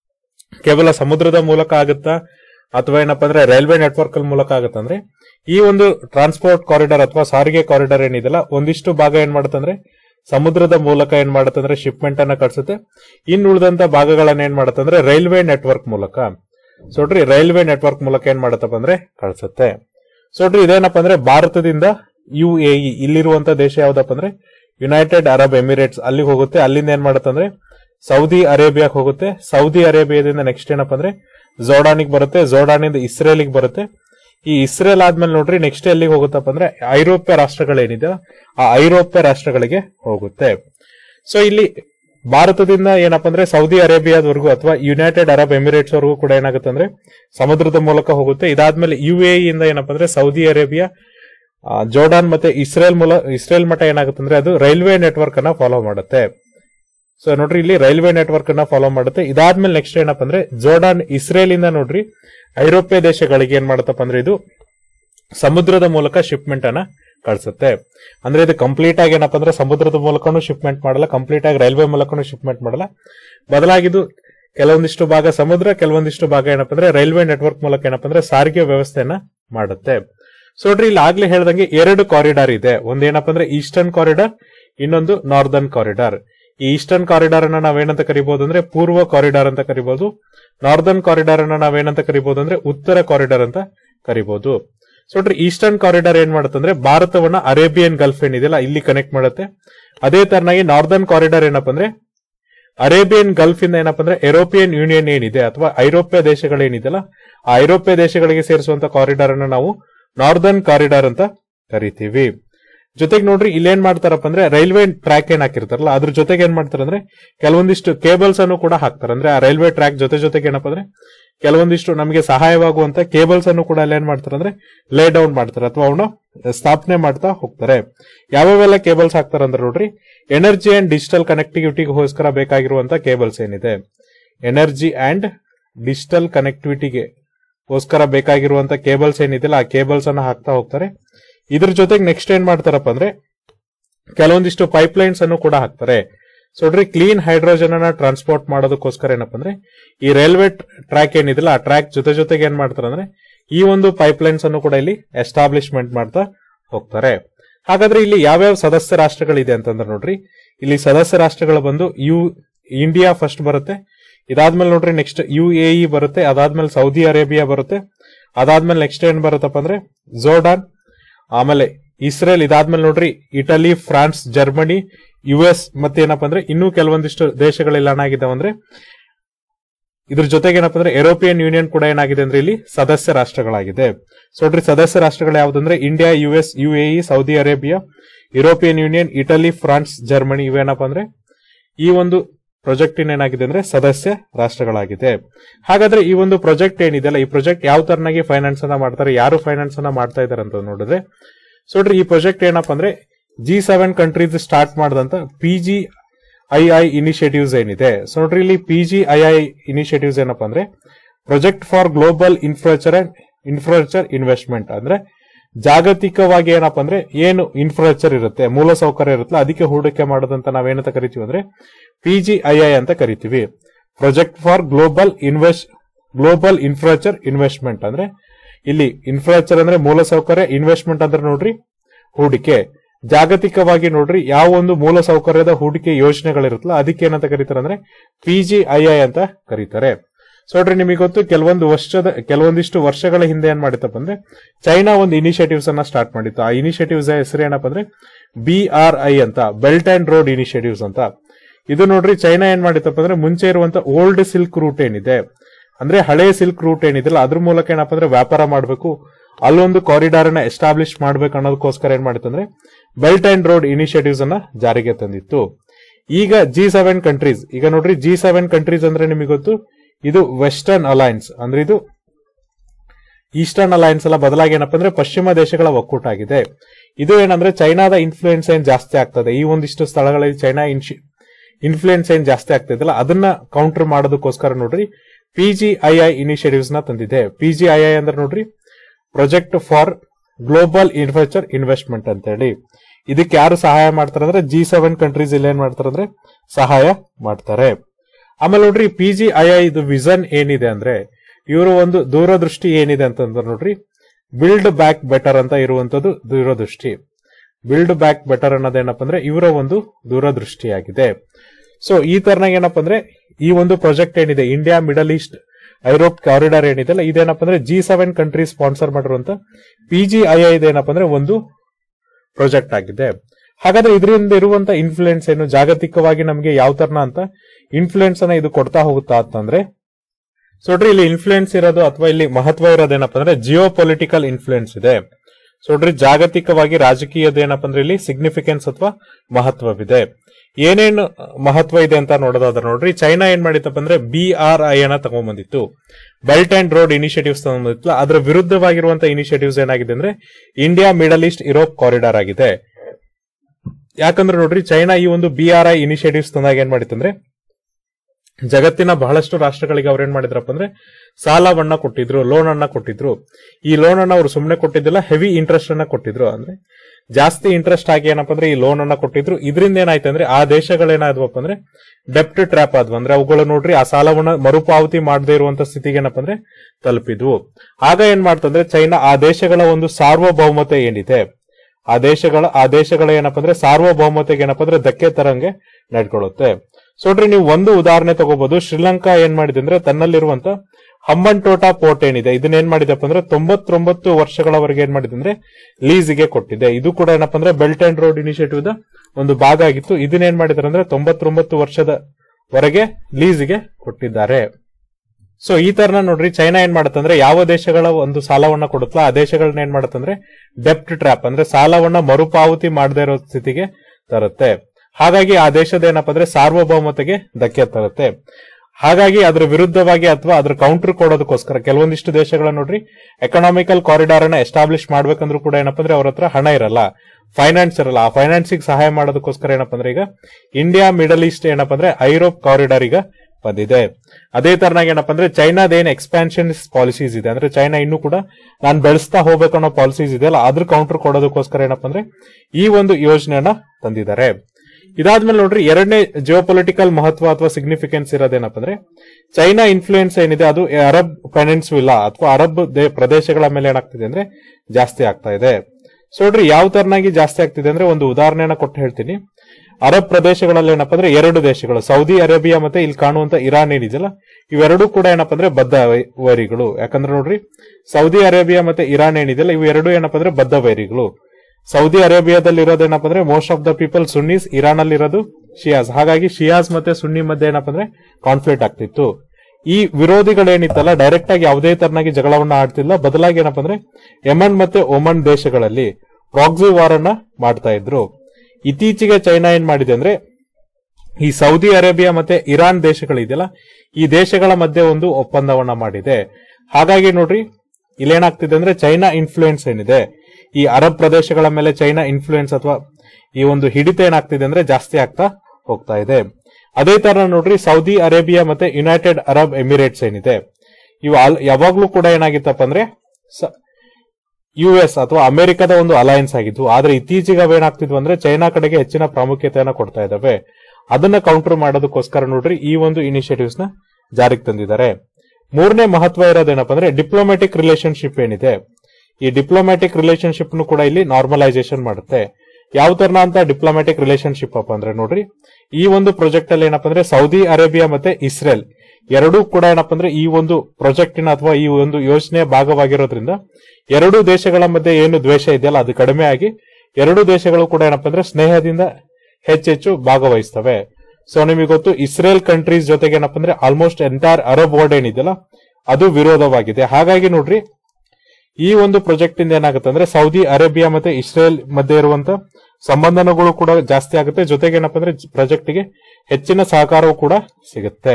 Speaker 1: ಕೇವಲ ಸಮುದ್ರದ ಮೂಲಕ ಆಗುತ್ತಾ ಅಥವಾ ಏನಪ್ಪಾ ಅಂದ್ರೆ ರೈಲ್ವೆ ನೆಟ್ವರ್ಕ್ ಮೂಲಕ ಆಗುತ್ತಂದ್ರೆ ಈ ಒಂದು ಟ್ರಾನ್ಸ್ಪೋರ್ಟ್ ಕಾರಿಡಾರ್ ಅಥವಾ ಸಾರಿಗೆ ಕಾರಿಡಾರ್ ಏನಿದೆಲ್ಲ ಒಂದಿಷ್ಟು ಭಾಗ ಏನ್ ಮಾಡುತ್ತಂದ್ರೆ ಸಮುದ್ರದ ಮೂಲಕ ಏನ್ ಮಾಡುತ್ತಂದ್ರೆ ಶಿಪ್ಮೆಂಟ್ ಅನ್ನ ಕಳಿಸುತ್ತೆ ಇನ್ನು ಉಳಿದಂತ ಭಾಗಗಳನ್ನ ಏನ್ ಮಾಡುತ್ತಂದ್ರೆ ರೈಲ್ವೆ ನೆಟ್ವರ್ಕ್ ಮೂಲಕ ಸೊ ನೋಡ್ರಿ ರೈಲ್ವೆ ನೆಟ್ವರ್ಕ್ ಮೂಲಕ ಏನ್ ಮಾಡತ್ತಪ್ಪ ಅಂದ್ರೆ ಕಳಿಸುತ್ತೆ ಸೊ ನೋಡ್ರಿ ಇದೇನಪ್ಪ ಅಂದ್ರೆ ಭಾರತದಿಂದ ಯು ಎ ಇ ಇಲ್ಲಿರುವಂತ ದೇಶ ಯಾವ್ದಪ್ಪ ಅಂದ್ರೆ ಯುನೈಟೆಡ್ ಅರಬ್ ಎಮಿರೇಟ್ಸ್ ಅಲ್ಲಿಗೆ ಹೋಗುತ್ತೆ ಅಲ್ಲಿಂದ ಏನ್ ಮಾಡುತ್ತಂದ್ರೆ ಸೌದಿ ಅರೇಬಿಯಾಕ್ ಹೋಗುತ್ತೆ ಸೌದಿ ಅರೇಬಿಯಾದಿಂದ ನೆಕ್ಸ್ಟ್ ಏನಪ್ಪ ಅಂದ್ರೆ ಜೋರ್ಡಾನಿಗೆ ಬರುತ್ತೆ ಜೋರ್ಡಾನಿಂದ ಇಸ್ರೇಲಿಗೆ ಬರುತ್ತೆ ಈ ಇಸ್ರೇಲ್ ಆದ್ಮೇಲೆ ನೋಡ್ರಿ ನೆಕ್ಸ್ಟ್ ಎಲ್ಲಿಗೆ ಹೋಗುತ್ತಪ್ಪ ಅಂದ್ರೆ ಐರೋಪ್ಯ ರಾಷ್ಟ್ರಗಳೇನಿದೆ ಆ ಐರೋಪ್ಯ ರಾಷ್ಟ್ರಗಳಿಗೆ ಹೋಗುತ್ತೆ ಸೊ ಇಲ್ಲಿ ಭಾರತದಿಂದ ಏನಪ್ಪ ಅಂದ್ರೆ ಸೌದಿ ಅರೇಬಿಯಾದವರೆಗೂ ಅಥವಾ ಯುನೈಟೆಡ್ ಅರಬ್ ಎಮಿರೇಟ್ಸ್ ವರೆಗೂ ಕೂಡ ಏನಾಗುತ್ತೆ ಅಂದ್ರೆ ಸಮುದ್ರದ ಮೂಲಕ ಹೋಗುತ್ತೆ ಇದಾದ್ಮೇಲೆ ಯು ಎ ಇಂದ ಏನಪ್ಪ ಅಂದ್ರೆ ಸೌದಿ ಅರೇಬಿಯಾ ಆ, ಜೋರ್ಡಾನ್ ಮತ್ತೆ ಇಸ್ರೇಲ್ ಮೂಲ ಇಸ್ರೇಲ್ ಮಠ ಏನಾಗುತ್ತೆ ಅಂದ್ರೆ ಅದು ರೈಲ್ವೆ ನೆಟ್ವರ್ಕ್ ಅನ್ನ ಫಾಲೋ ಮಾಡುತ್ತೆ ಸೊ ನೋಡ್ರಿ ಇಲ್ಲಿ ರೈಲ್ವೆ ನೆಟ್ವರ್ಕ್ ಅನ್ನ ಫಾಲೋ ಮಾಡುತ್ತೆ ಇದಾದ್ಮೇಲೆ ನೆಕ್ಸ್ಟ್ ಏನಪ್ಪ ಅಂದ್ರೆ ಜೋರ್ಡಾನ್ ಇಸ್ರೇಲ್ ಇಂದ ನೋಡ್ರಿ ಐರೋಪ್ಯ ದೇಶಗಳಿಗೆ ಏನ್ ಮಾಡುತ್ತಪ್ಪ ಅಂದ್ರೆ ಇದು ಸಮುದ್ರದ ಮೂಲಕ ಶಿಪ್ಮೆಂಟ್ ಅನ್ನ ಕಳಿಸುತ್ತೆ ಅಂದ್ರೆ ಇದು ಕಂಪ್ಲೀಟ್ ಆಗಿ ಏನಪ್ಪ ಅಂದ್ರೆ ಸಮುದ್ರದ ಮೂಲಕನೂ ಶಿಪ್ಮೆಂಟ್ ಮಾಡಲ್ಲ ಕಂಪ್ಲೀಟ್ ಆಗಿ ರೈಲ್ವೆ ಮೂಲಕನೂ ಶಿಪ್ಮೆಂಟ್ ಮಾಡಲ್ಲ ಬದಲಾಗಿದ್ದು ಕೆಲವೊಂದಿಷ್ಟು ಭಾಗ ಸಮುದ್ರ ಕೆಲವೊಂದಿಷ್ಟು ಭಾಗ ಏನಪ್ಪ ಅಂದ್ರೆ ರೈಲ್ವೆ ನೆಟ್ವರ್ಕ್ ಮೂಲಕ ಏನಪ್ಪ ಅಂದ್ರೆ ಸಾರಿಗೆ ವ್ಯವಸ್ಥೆಯನ್ನ ಮಾಡುತ್ತೆ ಸೊ ನೋಡ್ರಿ ಇಲ್ಲಿ ಆಗ್ಲೇ ಹೇಳ್ದಂಗೆ ಎರಡು ಕಾರಿಡಾರ್ ಇದೆ ಒಂದೇನಪ್ಪ ಅಂದ್ರೆ ಈಸ್ಟರ್ನ್ ಕಾರಿಡಾರ್ ಇನ್ನೊಂದು ನಾರ್ದರ್ನ್ ಕಾರಿಡಾರ್ ಈ ಈಸ್ಟರ್ನ್ ಕಾರಿಡಾರ್ ಅನ್ನ ನಾವೇನಂತ ಕರಿಬಹುದು ಅಂದ್ರೆ ಪೂರ್ವ ಕಾರಿಡಾರ್ ಅಂತ ಕರಿಬಹುದು ನಾರ್ದರ್ನ್ ಕಾರಿಡಾರ್ ಅನ್ನ ನಾವೇನಂತ ಕರಿಬಹುದು ಅಂದ್ರೆ ಉತ್ತರ ಕಾರಿಡಾರ್ ಅಂತ ಕರಿಬಹುದು ಸೊ ನೋಡ್ರಿ ಈಸ್ಟರ್ನ್ ಕಾರಿಡಾರ್ ಏನ್ ಮಾಡುತ್ತಂದ್ರೆ ಭಾರತವನ್ನ ಅರೇಬಿಯನ್ ಗಲ್ಫ್ ಏನಿದೆಯಲ್ಲ ಇಲ್ಲಿ ಕನೆಕ್ಟ್ ಮಾಡುತ್ತೆ ಅದೇ ತರನಾಗಿ ನಾರ್ದರ್ನ್ ಕಾರಿಡಾರ್ ಏನಪ್ಪ ಅಂದ್ರೆ ಅರೇಬಿಯನ್ ಗಲ್ಫ್ ಇಂದ ಏನಪ್ಪ ಅಂದ್ರೆ ಯುರೋಪಿಯನ್ ಯೂನಿಯನ್ ಏನಿದೆ ಅಥವಾ ಐರೋಪ್ಯ ದೇಶಗಳೇನಿದೆಯಲ್ಲ ಆ ಐರೋಪ್ಯ ದೇಶಗಳಿಗೆ ಸೇರಿಸುವಂತ ಕಾರಿಡಾರ್ ಅನ್ನ ನಾವು ನಾರ್ದರ್ನ್ ಕಾರಿಡಾರ್ ಅಂತ ಕರಿತೀವಿ ಜೊತೆಗೆ ನೋಡ್ರಿ ಇಲ್ಲೇನ್ ಮಾಡ್ತಾರಪ್ಪ ಅಂದ್ರೆ ರೈಲ್ವೆ ಟ್ರ್ಯಾಕ್ ಏನ್ ಹಾಕಿರ್ತಾರಲ್ಲ ಅದ್ರ ಜೊತೆಗೆ ಏನ್ ಮಾಡ್ತಾರೆ ಅಂದ್ರೆ ಕೆಲವೊಂದಿಷ್ಟು ಕೇಬಲ್ಸ್ ಅನ್ನು ಕೂಡ ಹಾಕ್ತಾರೆ ಅಂದ್ರೆ ಆ ರೈಲ್ವೆ ಟ್ರ್ಯಾಕ್ ಜೊತೆ ಜೊತೆಗೆ ಏನಪ್ಪ ಅಂದ್ರೆ ಕೆಲವೊಂದಿಷ್ಟು ನಮಗೆ ಸಹಾಯವಾಗುವಂತ ಕೇಬಲ್ಸ್ ಅನ್ನು ಕೂಡ ಅಲ್ಲಿ ಏನ್ ಮಾಡ್ತಾರೆ ಅಂದ್ರೆ ಲೇ ಡೌನ್ ಮಾಡ್ತಾರೆ ಅಥವಾ ಅವನ್ನ ಸ್ಥಾಪನೆ ಮಾಡ್ತಾ ಹೋಗ್ತಾರೆ ಯಾವ್ಯಾವೆಲ್ಲ ಕೇಬಲ್ಸ್ ಹಾಕ್ತಾರೆ ಅಂದ್ರೆ ನೋಡ್ರಿ ಎನರ್ಜಿ ಅಂಡ್ ಡಿಜಿಟಲ್ ಕನೆಕ್ಟಿವಿಟಿಗೋಸ್ಕರ ಬೇಕಾಗಿರುವಂತ ಕೇಬಲ್ಸ್ ಏನಿದೆ ಎನರ್ಜಿ ಅಂಡ್ ಡಿಜಿಟಲ್ ಕನೆಕ್ಟಿವಿಟಿಗೆ ಗೋಸ್ಕರ ಬೇಕಾಗಿರುವಂತ ಕೇಬಲ್ಸ್ ಏನಿದೆಯಲ್ಲ ಆ ಕೇಬಲ್ಸ್ ಅನ್ನ ಹಾಕ್ತಾ ಹೋಗ್ತಾರೆ ಇದ್ರ ಜೊತೆಗೆ ನೆಕ್ಸ್ಟ್ ಏನ್ ಮಾಡ್ತಾರಪ್ಪ ಅಂದ್ರೆ ಕೆಲವೊಂದಿಷ್ಟು ಪೈಪ್ ಲೈನ್ಸ್ ಅನ್ನು ಕೂಡ ಹಾಕ್ತಾರೆ ಸೊ ನೋಡ್ರಿ ಕ್ಲೀನ್ ಹೈಡ್ರೋಜನ್ ಅನ್ನ ಟ್ರಾನ್ಸ್ಪೋರ್ಟ್ ಮಾಡೋದಕ್ಕೋಸ್ಕರ ಏನಪ್ಪ ಅಂದ್ರೆ ಈ ರೈಲ್ವೆ ಟ್ರ್ಯಾಕ್ ಏನಿದೆಯಲ್ಲ ಆ ಟ್ರ್ಯಾಕ್ ಜೊತೆ ಜೊತೆಗೆ ಏನ್ ಮಾಡ್ತಾರೆ ಅಂದ್ರೆ ಈ ಒಂದು ಪೈಪ್ ಲೈನ್ಸ್ ಅನ್ನು ಕೂಡ ಇಲ್ಲಿ ಎಸ್ಟಾಬ್ಲಿಷ್ಮೆಂಟ್ ಮಾಡ್ತಾ ಹೋಗ್ತಾರೆ ಹಾಗಾದ್ರೆ ಇಲ್ಲಿ ಯಾವ್ಯಾವ ಸದಸ್ಯ ರಾಷ್ಟ್ರಗಳಿದೆ ಅಂತಂದ್ರೆ ನೋಡ್ರಿ ಇಲ್ಲಿ ಸದಸ್ಯ ರಾಷ್ಟ್ರಗಳು ಬಂದು ಯು ಇಂಡಿಯಾ ಫಸ್ಟ್ ಬರುತ್ತೆ ಇದಾದ್ಮೇಲೆ ನೋಡ್ರಿ ನೆಕ್ಸ್ಟ್ ಯು ಎ ಇ ಬರುತ್ತೆ ಅದಾದ್ಮೇಲೆ ಸೌದಿ ಅರೇಬಿಯಾ ಬರುತ್ತೆ ಅದಾದ್ಮೇಲೆ ನೆಕ್ಸ್ಟ್ ಏನ್ ಬರುತ್ತಪ್ಪ ಅಂದ್ರೆ ಜೋರ್ಡಾನ್ ಆಮೇಲೆ ಇಸ್ರೇಲ್ ಇದಾದ್ಮೇಲೆ ನೋಡ್ರಿ Italy France Germany U S ಮತ್ತೇನಪ್ಪ ಅಂದ್ರೆ ಇನ್ನೂ ಕೆಲವೊಂದಿಷ್ಟು ದೇಶಗಳೆಲ್ಲ ಏನಾಗಿದ್ದಾವೆ ಅಂದ್ರೆ ಇದ್ರ ಜೊತೆಗೆ ಏನಪ್ಪ ಅಂದ್ರೆ ಯುರೋಪಿಯನ್ ಯೂನಿಯನ್ ಕೂಡ ಏನಾಗಿದೆ ಅಂದ್ರೆ ಇಲ್ಲಿ ಸದಸ್ಯ ರಾಷ್ಟ್ರಗಳಾಗಿದೆ ಸೊ ನೋಡ್ರಿ ಸದಸ್ಯ ರಾಷ್ಟ್ರಗಳು ಯಾವ್ದಂದ್ರೆ India U S U A E Saudi Arabia European Union Italy France Germany ಇವೇನಪ್ಪ ಅಂದ್ರೆ ಈ ಒಂದು ಪ್ರಾಜೆಕ್ಟ್ ಏನಾಗಿದೆ ಅಂದ್ರೆ ಸದಸ್ಯ ರಾಷ್ಟ್ರಗಳಾಗಿದೆ ಹಾಗಾದ್ರೆ ಈ ಒಂದು ಪ್ರಾಜೆಕ್ಟ್ ಏನಿದೆಯಲ್ಲ ಈ ಪ್ರಾಜೆಕ್ಟ್ ಯಾವ ತರನಾಗಿ ಫೈನಾನ್ಸ್ ಅನ್ನ ಮಾಡ್ತಾರೆ ಯಾರು ಫೈನಾನ್ಸ್ ಅನ್ನ ಮಾಡ್ತಾ ಇದಾರೆ ಅಂತ ನೋಡಿದ್ರೆ ಸೊ ನೋಡ್ರಿ ಈ ಪ್ರಾಜೆಕ್ಟ್ ಏನಪ್ಪ ಅಂದ್ರೆ ಜಿ ಸೆವೆನ್ ಕಂಟ್ರೀಸ್ ಸ್ಟಾರ್ಟ್ ಮಾಡಿದಂತ P G I I initiatives ಏನಿದೆ ಸೊ ನೋಡ್ರಿ ಇಲ್ಲಿ P G I I initiatives ಏನಪ್ಪ ಅಂದ್ರೆ project for global infrastructure infrastructure investment ಅಂದ್ರೆ ಜಾಗತಿಕವಾಗಿ ಏನಪ್ಪಾ ಅಂದ್ರೆ ಏನು ಇನ್ಫ್ರಾಸ್ಟ್ರಕ್ಚರ್ ಇರುತ್ತೆ ಮೂಲ ಸೌಕರ್ಯ ಇರುತ್ತಲ್ಲ ಅದಕ್ಕೆ ಹೂಡಿಕೆ ಮಾಡೋದಂತ ನಾವೇನಂತ ಕರಿತೀವಿ ಅಂದ್ರೆ ಪಿಜಿಐಐ ಅಂತ ಕರಿತೀವಿ project for global invest global infrastructure investment ಅಂದ್ರೆ ಇಲ್ಲಿ ಇನ್ಫ್ರಾಸ್ಟ್ರಕ್ಚರ್ ಅಂದ್ರೆ ಮೂಲ ಸೌಕರ್ಯ ಇನ್ವೆಸ್ಟ್ಮೆಂಟ್ ಅಂದ್ರೆ ನೋಡ್ರಿ ಹೂಡಿಕೆ ಜಾಗತಿಕವಾಗಿ ನೋಡ್ರಿ ಯಾವ ಒಂದು ಮೂಲ ಸೌಕರ್ಯದ ಹೂಡಿಕೆ ಯೋಜನೆಗಳಿರುತ್ತಲ್ಲ ಅದಕ್ಕೆ ಏನಂತ ಕರೀತಾರೆ ಅಂದ್ರೆ ಪಿಜಿಐಐ ಅಂತ ಕರೀತಾರೆ ಸೊ ನೋಡ್ರಿ ನಿಮಗೆ ಗೊತ್ತು ಕೆಲವೊಂದು ವರ್ಷದ ಕೆಲವೊಂದಿಷ್ಟು ವರ್ಷಗಳ ಹಿಂದೆ ಏನ್ ಮಾಡಿತ್ತಪ್ಪ ಅಂದ್ರೆ ಚೈನಾ ಒಂದು ಇನಿಷಿಯೇಟಿವ್ಸ್ ಅನ್ನ ಸ್ಟಾರ್ಟ್ ಮಾಡಿತ್ತು ಆ ಇನಿಷಿಯೇಟಿವ್ಸ್ ಹೆಸರು ಏನಪ್ಪ ಅಂದ್ರೆ ಬಿ ಆರ್ ಐ ಅಂತ ಬೆಲ್ಟ್ ಅಂಡ್ ರೋಡ್ ಇನಿಷಿಯೇಟಿವ್ಸ್ ಅಂತ ಇದು ನೋಡ್ರಿ ಚೈನಾ ಏನ್ ಮಾಡಿತ್ತಪ್ಪ ಅಂದ್ರೆ ಮುಂಚೆ ಇರುವಂತ ಓಲ್ಡ್ ಸಿಲ್ಕ್ ರೂಟ್ ಏನಿದೆ ಅಂದ್ರೆ ಹಳೆ ಸಿಲ್ಕ್ ರೂಟ್ ಏನಿದೆಲ್ಲ ಅದ್ರ ಮೂಲಕ ಏನಪ್ಪ ಅಂದ್ರೆ ವ್ಯಾಪಾರ ಮಾಡಬೇಕು ಅಲ್ಲೊಂದು ಕಾರಿಡಾರ್ ಅನ್ನ ಎಸ್ಟಾಬ್ಲಿಷ್ ಮಾಡ್ಬೇಕು ಅನ್ನೋದಕ್ಕೋಸ್ಕರ ಏನ್ ಮಾಡಿತ್ತಂದ್ರೆ ಬೆಲ್ಟ್ ಅಂಡ್ ರೋಡ್ ಇನಿಷಿಯೇಟಿವ್ಸ್ ಅನ್ನ ಜಾರಿಗೆ ತಂದಿತ್ತು ಈಗ ಜಿ ಸೆವೆನ್ ಕಂಟ್ರೀಸ್ ಈಗ ನೋಡ್ರಿ ಜಿ ಸೆವೆನ್ ಕಂಟ್ರೀಸ್ ಅಂದ್ರೆ ನಿಮಗೆ ಗೊತ್ತು ಇದು ವೆಸ್ಟರ್ನ್ ಅಲೈನ್ಸ್ ಅಂದ್ರೆ ಇದು ಈಸ್ಟರ್ನ್ ಅಲೈನ್ಸ್ ಎಲ್ಲ ಬದಲಾಗಿ ಏನಪ್ಪ ಅಂದ್ರೆ ಪಶ್ಚಿಮ ದೇಶಗಳ ಒಕ್ಕೂಟ ಆಗಿದೆ ಇದು ಏನಂದ್ರೆ ಚೈನಾದ ಇನ್ಫ್ಲೂಯೆನ್ಸ್ ಏನ್ ಜಾಸ್ತಿ ಆಗ್ತದೆ ಈ ಒಂದಿಷ್ಟು ಸ್ಥಳಗಳಲ್ಲಿ ಚೈನಾ ಇನ್ಫ್ಲೂಯೆನ್ಸ್ ಏನ್ ಜಾಸ್ತಿ ಆಗ್ತಿದೆಯಲ್ಲ ಅದನ್ನ ಕೌಂಟರ್ ಮಾಡೋದಕ್ಕೋಸ್ಕರ ನೋಡ್ರಿ ಪಿಜಿಐಐ ಇನಿಷಿಯೇಟಿವ್ಸ್ ನ ತಂದಿದೆ ಪಿಜಿಐಐ ಅಂದ್ರೆ ನೋಡ್ರಿ project for global infrastructure investment ಅಂತ ಹೇಳಿ ಇದಕ್ಕೆ ಯಾರು ಸಹಾಯ ಮಾಡ್ತಾರೆ ಅಂದ್ರೆ ಜಿ ಸೆವೆನ್ ಕಂಟ್ರೀಸ್ ಇಲ್ಲಿ ಏನ್ ಮಾಡ್ತಾರೆ ಅಂದ್ರೆ ಸಹಾಯ ಮಾಡ್ತಾರೆ ಆಮೇಲೆ ನೋಡ್ರಿ ಪಿಜಿಐಐ ಇದು ವಿಷನ್ ಏನಿದೆ ಅಂದ್ರೆ ಇವರು ಒಂದು ದೂರದೃಷ್ಟಿ ಏನಿದೆ ಅಂತಂದ್ರೆ ನೋಡ್ರಿ ಬಿಲ್ಡ್ ಬ್ಯಾಕ್ ಬೆಟರ್ ಅಂತ ಇರುವಂತದ್ದು ದೂರದೃಷ್ಟಿ ಬಿಲ್ಡ್ ಬ್ಯಾಕ್ ಬೆಟರ್ ಅನ್ನೋದೇನಪ್ಪ ಅಂದ್ರೆ ಇವರ ಒಂದು ದೂರದೃಷ್ಟಿಯಾಗಿದೆ ಸೊ ಈ ತರನಾಗ ಏನಪ್ಪ ಅಂದ್ರೆ ಈ ಒಂದು ಪ್ರಾಜೆಕ್ಟ್ ಏನಿದೆ India middle east Europe corridor ಏನಿದೆ ಇದೇನಪ್ಪ ಅಂದ್ರೆ ಜಿ ಸೆವೆನ್ ಕಂಟ್ರಿ ಸ್ಪಾನ್ಸರ್ ಮಾಡಿರುವಂತ ಪಿಜಿಐಐ ಇದೇನಪ್ಪ ಅಂದ್ರೆ ಒಂದು ಪ್ರಾಜೆಕ್ಟ್ ಆಗಿದೆ ಹಾಗಾದ್ರೆ ಇದರಿಂದ ಇರುವಂತ ಇನ್ಫ್ಲೂಯೆನ್ಸ್ ಏನು ಜಾಗತಿಕವಾಗಿ ನಮಗೆ ಯಾವ ತರನ ಅಂತ ಇನ್ಫ್ಲೂಯೆನ್ಸ್ ಅನ್ನ ಇದು ಕೊಡ್ತಾ ಹೋಗುತ್ತಾ ಅಂತಂದ್ರೆ ಸೊ ನೋಡ್ರಿ ಇಲ್ಲಿ ಇನ್ಫ್ಲೂಯೆನ್ಸ್ ಇರೋದು ಅಥವಾ ಇಲ್ಲಿ ಮಹತ್ವ ಇರೋದೇನಪ್ಪ ಅಂದ್ರೆ ಜಿಯೋ ಪೊಲಿಟಿಕಲ್ ಇನ್ಫ್ಲೂಯೆನ್ಸ್ ಇದೆ ಸೊ ನೋಡ್ರಿ ಜಾಗತಿಕವಾಗಿ ರಾಜಕೀಯದ ಏನಪ್ಪ ಅಂದ್ರೆ ಇಲ್ಲಿ ಸಿಗ್ನಿಫಿಕೆನ್ಸ್ ಅಥವಾ ಮಹತ್ವವಿದೆ ಏನೇನು ಮಹತ್ವ ಇದೆ ಅಂತ ನೋಡೋದಾದ್ರೆ ನೋಡ್ರಿ ಚೈನಾ ಏನ್ ಮಾಡಿತ್ತಪ್ಪ ಅಂದ್ರೆ ಬಿ ಆರ್ ಐ ಅನ್ನ ತಗೊಂಡ್ಬಂದಿತ್ತು ಬೆಲ್ಟ್ ಅಂಡ್ ರೋಡ್ ಇನಿಷಿಯೇಟಿವ್ಸ್ ತಗೊಂಡ್ಬಂದಿತ್ತು ಅದರ ವಿರುದ್ಧವಾಗಿರುವಂತಹ ಇನಿಷಿಯೇಟಿವ್ಸ್ ಏನಾಗಿದೆ ಅಂದ್ರೆ India middle east Europe corridor ಆಗಿದೆ ಯಾಕಂದ್ರೆ ನೋಡ್ರಿ ಚೈನಾ ಈ ಒಂದು ಬಿ ಆರ್ ಐ ಇನಿಷಿಯೇಟಿವ್ಸ್ ತಂದಾಗ ಏನ್ ಮಾಡಿತ್ತಂದ್ರೆ ಜಗತ್ತಿನ ಬಹಳಷ್ಟು ರಾಷ್ಟ್ರಗಳಿಗೆ ಅವ್ರು ಏನ್ ಮಾಡಿದ್ರಪ್ಪ ಅಂದ್ರೆ ಸಾಲವನ್ನ ಕೊಟ್ಟಿದ್ರು ಲೋನ್ ಅನ್ನ ಕೊಟ್ಟಿದ್ರು ಈ ಲೋನ್ ಅನ್ನ ಅವ್ರು ಸುಮ್ಮನೆ ಕೊಟ್ಟಿದ್ದಿಲ್ಲ ಹೆವಿ ಇಂಟ್ರೆಸ್ಟ್ ಅನ್ನ ಕೊಟ್ಟಿದ್ರು ಅಂದ್ರೆ ಜಾಸ್ತಿ ಇಂಟ್ರೆಸ್ಟ್ ಆಗಿ ಏನಪ್ಪ ಅಂದ್ರೆ ಈ ಲೋನ್ ಅನ್ನ ಕೊಟ್ಟಿದ್ರು ಇದರಿಂದ ಏನಾಯ್ತು ಅಂದ್ರೆ ಆ ದೇಶಗಳೇನಾದ್ವಪ್ಪ ಅಂದ್ರೆ ಡೆಪ್ಟ್ ಟ್ರ್ಯಾಪ್ ಆದ್ವು ಅಂದ್ರೆ ಅವುಗಳು ನೋಡ್ರಿ ಆ ಸಾಲವನ್ನ ಮರುಪಾವತಿ ಮಾಡದೇ ಇರುವಂತ ಸ್ಥಿತಿಗೆ ಏನಪ್ಪ ಅಂದ್ರೆ ತಲುಪಿದ್ವು ಆಗ ಏನ್ ಮಾಡ್ತಂದ್ರೆ ಚೈನಾ ಆ ದೇಶಗಳ ಒಂದು ಸಾರ್ವಭೌಮತೆ ಏನಿದೆ ಆ ದೇಶಗಳ ಆ ದೇಶಗಳ ಏನಪ್ಪ ಅಂದ್ರೆ ಸಾರ್ವಭೌಮತೆಗೆ ಏನಪ್ಪ ಅಂದ್ರೆ ಧಕ್ಕೆ ತರಂಗೆ ನಡ್ಕೊಳ್ಳುತ್ತೆ ಸೊ ನೋಡ್ರಿ ನೀವು ಒಂದು ಉದಾಹರಣೆ ತಗೋಬಹುದು ಶ್ರೀಲಂಕಾ ಏನ್ ಮಾಡಿದೆ ಅಂದ್ರೆ ತನ್ನಲ್ಲಿರುವಂತ ಹಮ್ಮನ್ ಟೋಟಾ ಪೋರ್ಟ್ ಏನಿದೆ ಇದನ್ನ ಏನ್ ಮಾಡಿದಪ್ಪ ಅಂದ್ರೆ ತೊಂಬತ್ತೊಂಬತ್ತು ವರ್ಷಗಳವರೆಗೆ ಏನ್ ಮಾಡಿದೆ ಅಂದ್ರೆ ಲೀಸ್ಗೆ ಕೊಟ್ಟಿದೆ ಇದು ಕೂಡ ಏನಪ್ಪ ಅಂದ್ರೆ ಬೆಲ್ಟ್ ಅಂಡ್ ರೋಡ್ ಇನಿಷಿಯೇಟಿವ್ ದ ಒಂದು ಭಾಗ ಆಗಿತ್ತು ಇದನ್ನ ಏನ್ ಮಾಡಿದಾರೆ ಅಂದ್ರೆ ತೊಂಬತ್ತೊಂಬತ್ತು ವರ್ಷದ ವರೆಗೆ ಲೀಸ್ಗೆ ಕೊಟ್ಟಿದ್ದಾರೆ ಸೊ ಈ ತರನ ನೋಡ್ರಿ ಚೈನಾ ಏನ್ ಮಾಡತ್ತಂದ್ರೆ ಯಾವ ದೇಶಗಳ ಒಂದು ಸಾಲವನ್ನ ಕೊಡುತ್ತಲ್ಲ ಆ ದೇಶಗಳನ್ನ ಏನ್ ಮಾಡತ್ತಂದ್ರೆ ಡೆಪ್ಟ್ ಟ್ರ್ಯಾಪ್ ಅಂದ್ರೆ ಸಾಲವನ್ನ ಮರುಪಾವತಿ ಮಾಡದೇ ಇರೋ ಸ್ಥಿತಿಗೆ ತರುತ್ತೆ ಹಾಗಾಗಿ ಆ ದೇಶದ ಏನಪ್ಪ ಅಂದ್ರೆ ಸಾರ್ವಭೌಮತೆಗೆ ಧಕ್ಕೆ ತರುತ್ತೆ ಹಾಗಾಗಿ ಅದ್ರ ವಿರುದ್ಧವಾಗಿ ಅಥವಾ ಅದ್ರ ಕೌಂಟರ್ ಕೊಡೋದಕ್ಕೋಸ್ಕರ ಕೆಲವೊಂದಿಷ್ಟು ದೇಶಗಳ ನೋಡ್ರಿ ಎಕನಾಮಿಕಲ್ ಕಾರಿಡಾರ್ ಅನ್ನ ಎಸ್ಟಾಬ್ಲಿಷ್ ಮಾಡ್ಬೇಕಂದ್ರೂ ಕೂಡ ಏನಪ್ಪ ಅಂದ್ರೆ ಅವ್ರ ಹತ್ರ ಹಣ ಇರಲ್ಲ ಫೈನಾನ್ಸ್ ಇರಲ್ಲ ಆ ಫೈನಾನ್ಸಿಗೆ ಸಹಾಯ ಮಾಡೋದಕ್ಕೋಸ್ಕರ ಏನಪ್ಪ ಅಂದ್ರೆ ಈಗ ಇಂಡಿಯಾ ಮಿಡಲ್ ಈಸ್ಟ್ ಏನಪ್ಪ ಅಂದ್ರೆ ಐರೋಪ್ ಕಾರಿಡಾರ್ ಈಗ ಬಂದಿದೆ ಅದೇ ತರನಾಗಿ ಏನಪ್ಪ ಅಂದ್ರೆ ಚೈನಾದ ಏನ್ ಎಕ್ಸ್ಪಾನ್ಷನ್ ಪಾಲಿಸೀಸ್ ಇದೆ ಅಂದ್ರೆ ಚೈನಾ ಇನ್ನೂ ಕೂಡ ನಾನು ಬೆಳೆಸ್ತಾ ಹೋಗ್ಬೇಕು ಅನ್ನೋ ಪಾಲಿಸೀಸ್ ಇದೆ ಅಲ್ಲ ಅದ್ರ ಕೌಂಟರ್ ಕೊಡೋದಕ್ಕೋಸ್ಕರ ಏನಪ್ಪ ಅಂದ್ರೆ ಈ ಒಂದು ಯೋಜನೆಯನ್ನ ತಂದಿದ್ದಾರೆ ಇದಾದ್ಮೇಲೆ ನೋಡ್ರಿ ಎರಡನೇ ಜಿಯೋಪೊಲಿಟಿಕಲ್ ಮಹತ್ವ ಅಥವಾ ಸಿಗ್ನಿಫಿಕೆನ್ಸ್ ಇರೋದೇನಪ್ಪ ಅಂದ್ರೆ ಚೈನಾ ಇನ್ಫ್ಲೂಯೆನ್ಸ್ ಏನಿದೆ ಅದು ಅರಬ್ ಪೆನೆನ್ಸುಲಾ ಅಥವಾ ಅರಬ್ ದೇ- ಪ್ರದೇಶಗಳ ಮೇಲೆ ಏನಾಗ್ತಿದೆ ಅಂದ್ರೆ ಜಾಸ್ತಿ ಆಗ್ತಾ ಇದೆ ಸೊ ನೋಡ್ರಿ ಯಾವ ತರನಾಗಿ ಜಾಸ್ತಿ ಆಗ್ತಿದೆ ಅಂದ್ರೆ ಒಂದು ಉದಾಹರಣೆಯನ್ನ ಕೊಟ್ಟು ಹೇಳ್ತೀನಿ ಅರಬ್ ಪ್ರದೇಶಗಳಲ್ಲಿ ಏನಪ್ಪ ಅಂದ್ರೆ ಎರಡು ದೇಶಗಳು ಸೌದಿ ಅರೇಬಿಯಾ ಮತ್ತೆ ಇಲ್ಲಿ ಕಾಣುವಂತ ಇರಾನ್ ಏನಿದೆಯಲ್ಲ ಇವೆರಡೂ ಕೂಡ ಏನಪ್ಪ ಅಂದ್ರೆ ಬದ್ಧ ವೈ- ವೈರಿಗಳು ಯಾಕಂದ್ರೆ ನೋಡ್ರಿ ಸೌದಿ ಅರೇಬಿಯಾ ಮತ್ತೆ ಇರಾನ್ ಏನಿದೆಯಲ್ಲ ಇವು ಎರಡು ಏನಪ್ಪ ಅಂದ್ರೆ ಬದ್ಧ ವೈರಿಗಳು ಸೌದಿ ಅರೇಬಿಯಾದಲ್ಲಿ ಇರೋದು ಏನಪ್ಪ ಅಂದ್ರೆ most of the people Sunnis Iran ಅಲ್ಲಿ ಇರೋದು ಶಿಯಾಸ್ ಹಾಗಾಗಿ ಶಿಯಾಸ್ ಮತ್ತೆ ಸುನ್ನಿ ಮಧ್ಯೆ ಏನಪ್ಪ ಅಂದ್ರೆ ಕಾನ್ಫ್ಲಿಕ್ಟ್ ಆಗ್ತಿತ್ತು ಈ ವಿರೋಧಿಗಳೇನಿತ್ತಲ್ಲ ಡೈರೆಕ್ಟ್ ಆಗಿ ಯಾವುದೇ ತರನಾಗಿ ಜಗಳವನ್ನ ಆಡ್ತಿಲ್ಲ ಬದಲಾಗಿ ಏನಪ್ಪ ಅಂದ್ರೆ ಯಮನ್ ಮತ್ತೆ ಒಮನ್ ದೇಶಗಳಲ್ಲಿ ಪ್ರಾಕ್ಸಿ ವಾರ್ ಅನ್ನ ಮಾಡ್ತಾ ಇದ್ರು ಇತ್ತೀಚೆಗೆ ಚೈನಾ ಏನ್ ಮಾಡಿದೆ ಅಂದ್ರೆ ಈ ಸೌದಿ ಅರೇಬಿಯಾ ಮತ್ತೆ ಇರಾನ್ ದೇಶಗಳಿದೆಯಲ್ಲ ಈ ದೇಶಗಳ ಮಧ್ಯೆ ಒಂದು ಒಪ್ಪಂದವನ್ನ ಮಾಡಿದೆ ಹಾಗಾಗಿ ನೋಡ್ರಿ ಇಲ್ಲೇನಾಗ್ತಿದೆ ಅಂದ್ರೆ ಚೈನಾ ಇನ್ಫ್ಲೂಯೆನ್ಸ್ ಏನಿದೆ ಈ ಅರಬ್ ಪ್ರದೇಶಗಳ ಮೇಲೆ ಚೈನಾ ಇನ್ಫ್ಲೂಯೆನ್ಸ್ ಅಥವಾ ಈ ಒಂದು ಹಿಡಿತ ಏನಾಗ್ತಿದೆ ಅಂದ್ರೆ ಜಾಸ್ತಿ ಆಗ್ತಾ ಹೋಗ್ತಾ ಇದೆ ಅದೇ ತರ ನೋಡ್ರಿ ಸೌದಿ ಅರೇಬಿಯಾ ಮತ್ತೆ ಯುನೈಟೆಡ್ ಅರಬ್ ಎಮಿರೇಟ್ಸ್ ಏನಿದೆ ಇವು ಆಲ್- ಯಾವಾಗ್ಲೂ ಕೂಡ ಏನಾಗಿತ್ತಪ್ಪ ಅಂದ್ರೆ ಸ- ಯು ಎಸ್ ಅಥವಾ ಅಮೆರಿಕದ ಒಂದು ಅಲಯನ್ಸ್ ಆಗಿದ್ವು ಆದ್ರೆ ಇತ್ತೀಚೆಗೆ ಅವೇನಾಗ್ತಿದ್ವು ಅಂದ್ರೆ ಚೈನಾ ಕಡೆಗೆ ಹೆಚ್ಚಿನ ಪ್ರಾಮುಖ್ಯತೆಯನ್ನ ಕೊಡ್ತಾ ಇದಾವೆ ಅದನ್ನ ಕೌಂಟರ್ ಮಾಡೋದಕ್ಕೋಸ್ಕರ ನೋಡ್ರಿ ಈ ಒಂದು ಇನಿಷಿಯೇಟಿವ್ಸ್ ನ ಜಾರಿಗೆ ತಂದಿದ್ದಾರೆ ಮೂರನೇ ಮಹತ್ವ ಇರೋದೇನಪ್ಪ ಅಂದ್ರೆ ಡಿಪ್ಲೊಮ್ಯಾಟಿಕ್ ರಿಲೇಶನ್ಶಿಪ್ ಏನಿದೆ ಈ ಡಿಪ್ಲೊಮ್ಯಾಟಿಕ್ ರಿಲೇಶನ್ಶಿಪ್ ನು ಕೂಡ ಇಲ್ಲಿ ನಾರ್ಮಲೈಸೇಷನ್ ಮಾಡುತ್ತೆ ಯಾವ ತರನ ಅಂತ ಡಿಪ್ಲೊಮ್ಯಾಟಿಕ್ ರಿಲೇಶನ್ಶಿಪ್ ಅಪ್ಪ ಅಂದ್ರೆ ನೋಡ್ರಿ ಈ ಒಂದು ಪ್ರಾಜೆಕ್ಟ್ ಅಲ್ಲಿ ಏನಪ್ಪ ಅಂದ್ರೆ ಸೌದಿ ಅರೇಬಿಯಾ ಮತ್ತೆ ಇಸ್ರೇಲ್ ಎರಡೂ ಕೂಡ ಏನಪ್ಪ ಅಂದ್ರೆ ಈ ಒಂದು ಪ್ರಾಜೆಕ್ಟಿನ ಅಥವಾ ಈ ಒಂದು ಯೋಜನೆಯ ಭಾಗವಾಗಿರೋದ್ರಿಂದ ಎರಡೂ ದೇಶಗಳ ಮಧ್ಯೆ ಏನು ದ್ವೇಷ ಇದೆಯಲ್ಲ ಅದು ಕಡಿಮೆ ಆಗಿ ಎರಡೂ ದೇಶಗಳು ಕೂಡ ಏನಪ್ಪ ಅಂದ್ರೆ ಸ್ನೇಹದಿಂದ ಹೆಚ್ಚೆಚ್ಚು ಭಾಗವಹಿಸ್ತವೆ ಸೊ ನಿಮಗೆ ಗೊತ್ತು ಇಸ್ರೇಲ್ ಕಂಟ್ರೀಸ್ ಜೊತೆಗೆ ಏನಪ್ಪ ಅಂದ್ರೆ ಆಲ್ಮೋಸ್ಟ್ ಎಂಟೈರ್ ಅರಬ್ ವರ್ಲ್ಡ್ ಏನಿದೆಯಲ್ಲ ಅದು ವಿರೋಧವಾಗಿದೆ ಹಾಗಾಗಿ ನೋಡ್ರಿ ಈ ಒಂದು ಪ್ರಾಜೆಕ್ಟ್ ಇಂದ ಏನಾಗುತ್ತೆ ಅಂದ್ರೆ ಸೌದಿ ಅರೇಬಿಯಾ ಮತ್ತೆ ಇಸ್ರೇಲ್ ಮಧ್ಯೆ ಇರುವಂತ ಸಂಬಂಧಗಳು ಕೂಡ ಜಾಸ್ತಿ ಆಗುತ್ತೆ ಜೊತೆಗೆ ಏನಪ್ಪ ಅಂದ್ರೆ ಪ್ರಾಜೆಕ್ಟ್ ಗೆ ಹೆಚ್ಚಿನ ಸಹಕಾರವೂ ಕೂಡ ಸಿಗುತ್ತೆ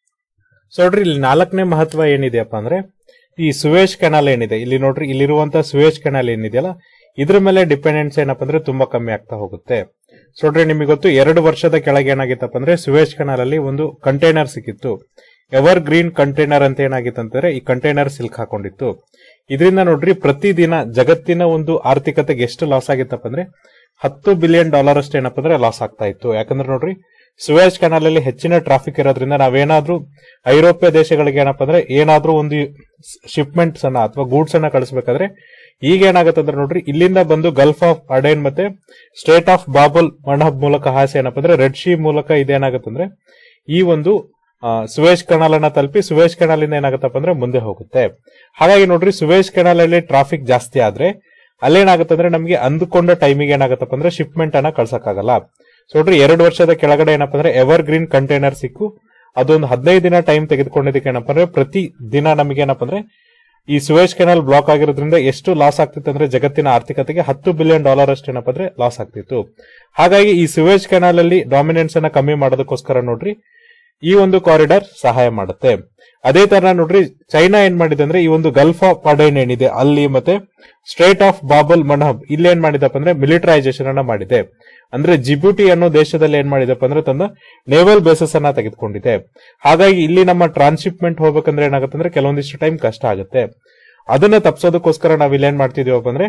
Speaker 1: ಸೊ ನೋಡ್ರಿ ಇಲ್ಲಿ ನಾಲ್ಕನೇ ಮಹತ್ವ ಏನಿದೆಯಪ್ಪ ಅಂದ್ರೆ ಈ ಸುವೇಶ್ ಕೆನಾಲ್ ಏನಿದೆ ಇಲ್ಲಿ ನೋಡ್ರಿ ಇಲ್ಲಿರುವಂತ ಸುವೇಶ್ ಕೆನಾಲ್ ಏನಿದೆಯಲ್ಲ ಇದ್ರ ಮೇಲೆ ಡಿಪೆಂಡೆನ್ಸ್ ಏನಪ್ಪ ಅಂದ್ರೆ ತುಂಬಾ ಕಮ್ಮಿ ಆಗ್ತಾ ಹೋಗುತ್ತೆ ಸೊ ನೋಡ್ರಿ ನಿಮಗೆ ಗೊತ್ತು ಎರಡು ವರ್ಷದ ಕೆಳಗೆ ಏನಾಗಿತ್ತಪ್ಪ ಅಂದ್ರೆ ಸುವೇಶ್ ಕೆನಾಲ್ ಅಲ್ಲಿ ಒಂದು ಕಂಟೈನರ್ ಸಿಕ್ಕಿತ್ತು ಎವರ್ ಗ್ರೀನ್ ಕಂಟೈನರ್ ಅಂತ ಏನಾಗಿತ್ತು ಅಂತಂದ್ರೆ ಈ ಕಂಟೈನರ್ ಸಿಲ್ಕ್ ಹಾಕೊಂಡಿತ್ತು ಇದರಿಂದ ನೋಡ್ರಿ ಪ್ರತಿದಿನ ಜಗತ್ತಿನ ಒಂದು ಆರ್ಥಿಕತೆಗೆ ಎಷ್ಟು ಲಾಸ್ ಆಗಿತ್ತಪ್ಪ ಅಂದ್ರೆ ಹತ್ತು ಬಿಲಿಯನ್ ಡಾಲರ್ ಅಷ್ಟು ಏನಪ್ಪ ಅಂದ್ರೆ ಲಾಸ್ ಆಗ್ತಾ ಇತ್ತು ಯಾಕಂದ್ರೆ ನೋಡ್ರಿ ಸುವೇಜ್ ಕೆನಾಲ್ ಅಲ್ಲಿ ಹೆಚ್ಚಿನ ಟ್ರಾಫಿಕ್ ಇರೋದ್ರಿಂದ ನಾವೇನಾದ್ರೂ ಐರೋಪ್ಯ ದೇಶಗಳಿಗೆ ಏನಪ್ಪ ಅಂದ್ರೆ ಏನಾದ್ರೂ ಒಂದು ಶಿಪ್ಮೆಂಟ್ಸ್ ಅನ್ನ ಅಥವಾ ಗೂಡ್ಸ್ ಅನ್ನ ಕಳಿಸ್ಬೇಕಾದ್ರೆ ಈಗ ಏನಾಗುತ್ತೆ ಅಂದ್ರೆ ನೋಡ್ರಿ ಇಲ್ಲಿಂದ ಬಂದು ಗಲ್ಫ್ ಆಫ್ ಅಡೈನ್ ಮತ್ತೆ ಸ್ಟೇಟ್ ಆಫ್ ಬಾಬುಲ್ ಮಣಹಬ್ ಮೂಲಕ ಹಾಸಿ ಏನಪ್ಪ ಅಂದ್ರೆ ರೆಡ್ ಶೀ ಮೂಲಕ ಇದೇನಾಗುತ್ತೆ ಅಂದ್ರೆ ಈ ಒಂದು ಸುವೇಜ್ ಕೆನಾಲ್ ಅನ್ನ ತಲುಪಿ ಸುವೇಜ್ ಕೆನಾಲ್ ಇಂದ ಏನಾಗುತ್ತಪ್ಪ ಅಂದ್ರೆ ಮುಂದೆ ಹೋಗುತ್ತೆ ಹಾಗಾಗಿ ನೋಡ್ರಿ ಸುವೇಜ್ ಕೆನಾಲ್ ಅಲ್ಲಿ ಟ್ರಾಫಿಕ್ ಜಾಸ್ತಿ ಆದ್ರೆ ಅಲ್ಲೇನಾಗುತ್ತೆ ಅಂದ್ರೆ ನಮಗೆ ಅಂದುಕೊಂಡ ಟೈಮಿಗೆ ಏನಾಗುತ್ತಪ್ಪ ಅಂದ್ರೆ ಶಿಪ್ಮೆಂಟ್ ಅನ್ನ ಕಳ್ಸಕ್ಕಾಗಲ್ಲ ಸೊ ನೋಡ್ರಿ ಎರಡು ವರ್ಷದ ಕೆಳಗಡೆ ಏನಪ್ಪ ಅಂದ್ರೆ ಎವರ್ ಗ್ರೀನ್ ಕಂಟೈನರ್ ಸಿಕ್ಕು ಅದೊಂದು ಹದಿನೈದು ದಿನ ಟೈಮ್ ತೆಗೆದುಕೊಂಡಿದ್ದಕ್ಕೆ ಏನಪ್ಪ ಅಂದ್ರೆ ಪ್ರತಿ ದಿನ ನಮಗೆ ಏನಪ್ಪ ಅಂದ್ರೆ ಈ ಸುವೇಜ್ ಕೆನಾಲ್ ಬ್ಲಾಕ್ ಆಗಿರೋದ್ರಿಂದ ಎಷ್ಟು ಲಾಸ್ ಆಗ್ತಿತ್ತು ಅಂದ್ರೆ ಜಗತ್ತಿನ ಆರ್ಥಿಕತೆಗೆ ಹತ್ತು ಬಿಲಿಯನ್ ಡಾಲರ್ ಅಷ್ಟು ಏನಪ್ಪ ಅಂದ್ರೆ ಲಾಸ್ ಆಗ್ತಿತ್ತು ಹಾಗಾಗಿ ಈ ಸುವೇಜ್ ಕೆನಾಲ್ ಅಲ್ಲಿ ಡಾಮಿನೆನ್ಸ್ ಅನ್ನ ಕಮ್ಮಿ ಮಾಡೋದಕ್ಕೋಸ್ಕರ ನೋಡ್ರಿ ಈ ಒಂದು ಕಾರಿಡಾರ್ ಸಹಾಯ ಮಾಡುತ್ತೆ ಅದೇ ತರ ನೋಡ್ರಿ ಚೈನಾ ಏನ್ ಮಾಡಿದೆ ಅಂದ್ರೆ ಈ ಒಂದು ಗಲ್ಫ್ ಆಫ್ ಅಡೈನ್ ಏನಿದೆ ಅಲ್ಲಿ ಮತ್ತೆ ಸ್ಟ್ರೇಟ್ ಆಫ್ ಬಾಬಲ್ ಮನಹಬ್ ಇಲ್ಲಿ ಏನ್ ಮಾಡಿದಪ್ಪ ಅಂದ್ರೆ ಮಿಲಿಟರೈಸೇಷನ್ ಅನ್ನ ಮಾಡಿದೆ ಅಂದ್ರೆ ಜಿಬುಟಿ ಅನ್ನೋ ದೇಶದಲ್ಲಿ ಏನ್ ಮಾಡಿದಪ್ಪ ಅಂದ್ರೆ ತನ್ನ ನೇವಲ್ ಬೇಸಸ್ ಅನ್ನ ತೆಗೆದುಕೊಂಡಿದೆ ಹಾಗಾಗಿ ಇಲ್ಲಿ ನಮ್ಮ ಟ್ರಾನ್ಸ್ಶಿಪ್ಮೆಂಟ್ ಹೋಗ್ಬೇಕಂದ್ರೆ ಏನಾಗುತ್ತೆ ಅಂದ್ರೆ ಕೆಲವೊಂದಿಷ್ಟು ಟೈಮ್ ಕಷ್ಟ ಆಗುತ್ತೆ ಅದನ್ನ ತಪ್ಸೋದಕ್ಕೋಸ್ಕರ ನಾವ್ ಇಲ್ಲಿ ಏನ್ ಮಾಡ್ತಿದೀವಪ್ಪ ಅಂದ್ರೆ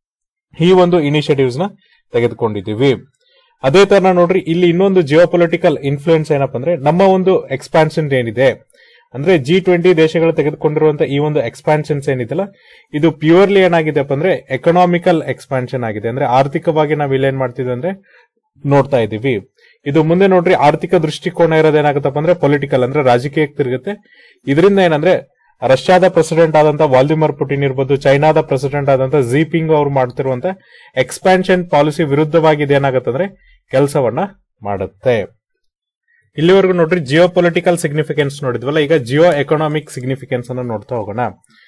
Speaker 1: ಈ ಒಂದು ಇನಿಷಿಯೇಟಿವ್ಸ್ ನ ತೆಗೆದುಕೊಂಡಿದೀವಿ ಅದೇ ತರ ನೋಡ್ರಿ ಇಲ್ಲಿ ಇನ್ನೊಂದು ಜಿಯೋಪೊಲಿಟಿಕಲ್ ಇನ್ಫ್ಲೂಯೆನ್ಸ್ ಏನಪ್ಪ ಅಂದ್ರೆ ನಮ್ಮ ಒಂದು ಎಕ್ಸ್ಪಾನ್ಷನ್ ಏನಿದೆ ಅಂದ್ರೆ ಜಿ ಟ್ವೆಂಟಿ ದೇಶಗಳು ತೆಗೆದುಕೊಂಡಿರುವಂತ ಈ ಒಂದು ಎಕ್ಸ್ಪಾನ್ಷನ್ಸ್ ಏನಿದೆಲ್ಲ ಇದು ಪ್ಯೂರ್ಲಿ ಏನಾಗಿದೆಪ್ಪ ಅಂದ್ರೆ ಎಕನಾಮಿಕಲ್ ಎಕ್ಸ್ಪಾನ್ಷನ್ ಆಗಿದೆ ಅಂದ್ರೆ ಆರ್ಥಿಕವಾಗಿ ನಾವ್ ಇಲ್ಲಿ ಏನ್ ಮಾಡ್ತಿದ್ವಿ ಅಂದ್ರೆ ನೋಡ್ತಾ ಇದೀವಿ ಇದು ಮುಂದೆ ನೋಡ್ರಿ ಆರ್ಥಿಕ ದೃಷ್ಟಿಕೋನ ಇರೋದೇನಾಗುತ್ತಪ್ಪ ಅಂದ್ರೆ ಪೊಲಿಟಿಕಲ್ ಅಂದ್ರೆ ರಾಜಕೀಯಕ್ಕೆ ತಿರುಗುತ್ತೆ ಇದರಿಂದ ಏನಂದ್ರೆ ರಷ್ಯಾದ ಪ್ರೆಸಿಡೆಂಟ್ ಆದಂತ ವಾಲ್ದಿಮರ್ ಪುಟಿನ್ ಇರ್ಬೋದು ಚೈನಾದ ಪ್ರೆಸಿಡೆಂಟ್ ಆದಂತ ಜಿಪಿಂಗ್ ಅವ್ರು ಮಾಡ್ತಿರುವಂತ ಎಕ್ಸ್ಪಾನ್ಷನ್ ಪಾಲಿಸಿ ವಿರುದ್ಧವಾಗಿ ಇದೇನಾಗುತ್ತಂದ್ರೆ ಕೆಲಸವನ್ನ ಮಾಡುತ್ತೆ ಇಲ್ಲಿವರೆಗೂ ನೋಡ್ರಿ ಜಿಯೋ ಪೊಲಿಟಿಕಲ್ ಸಿಗ್ನಿಫಿಕೆನ್ಸ್ ನೋಡಿದ್ವಲ್ಲ ಈಗ ಜಿಯೋ ಎಕನಾಮಿಕ್ ಸಿಗ್ನಿಫಿಕೆನ್ಸ್ ಅನ್ನು ನೋಡ್ತಾ ಹೋಗೋಣ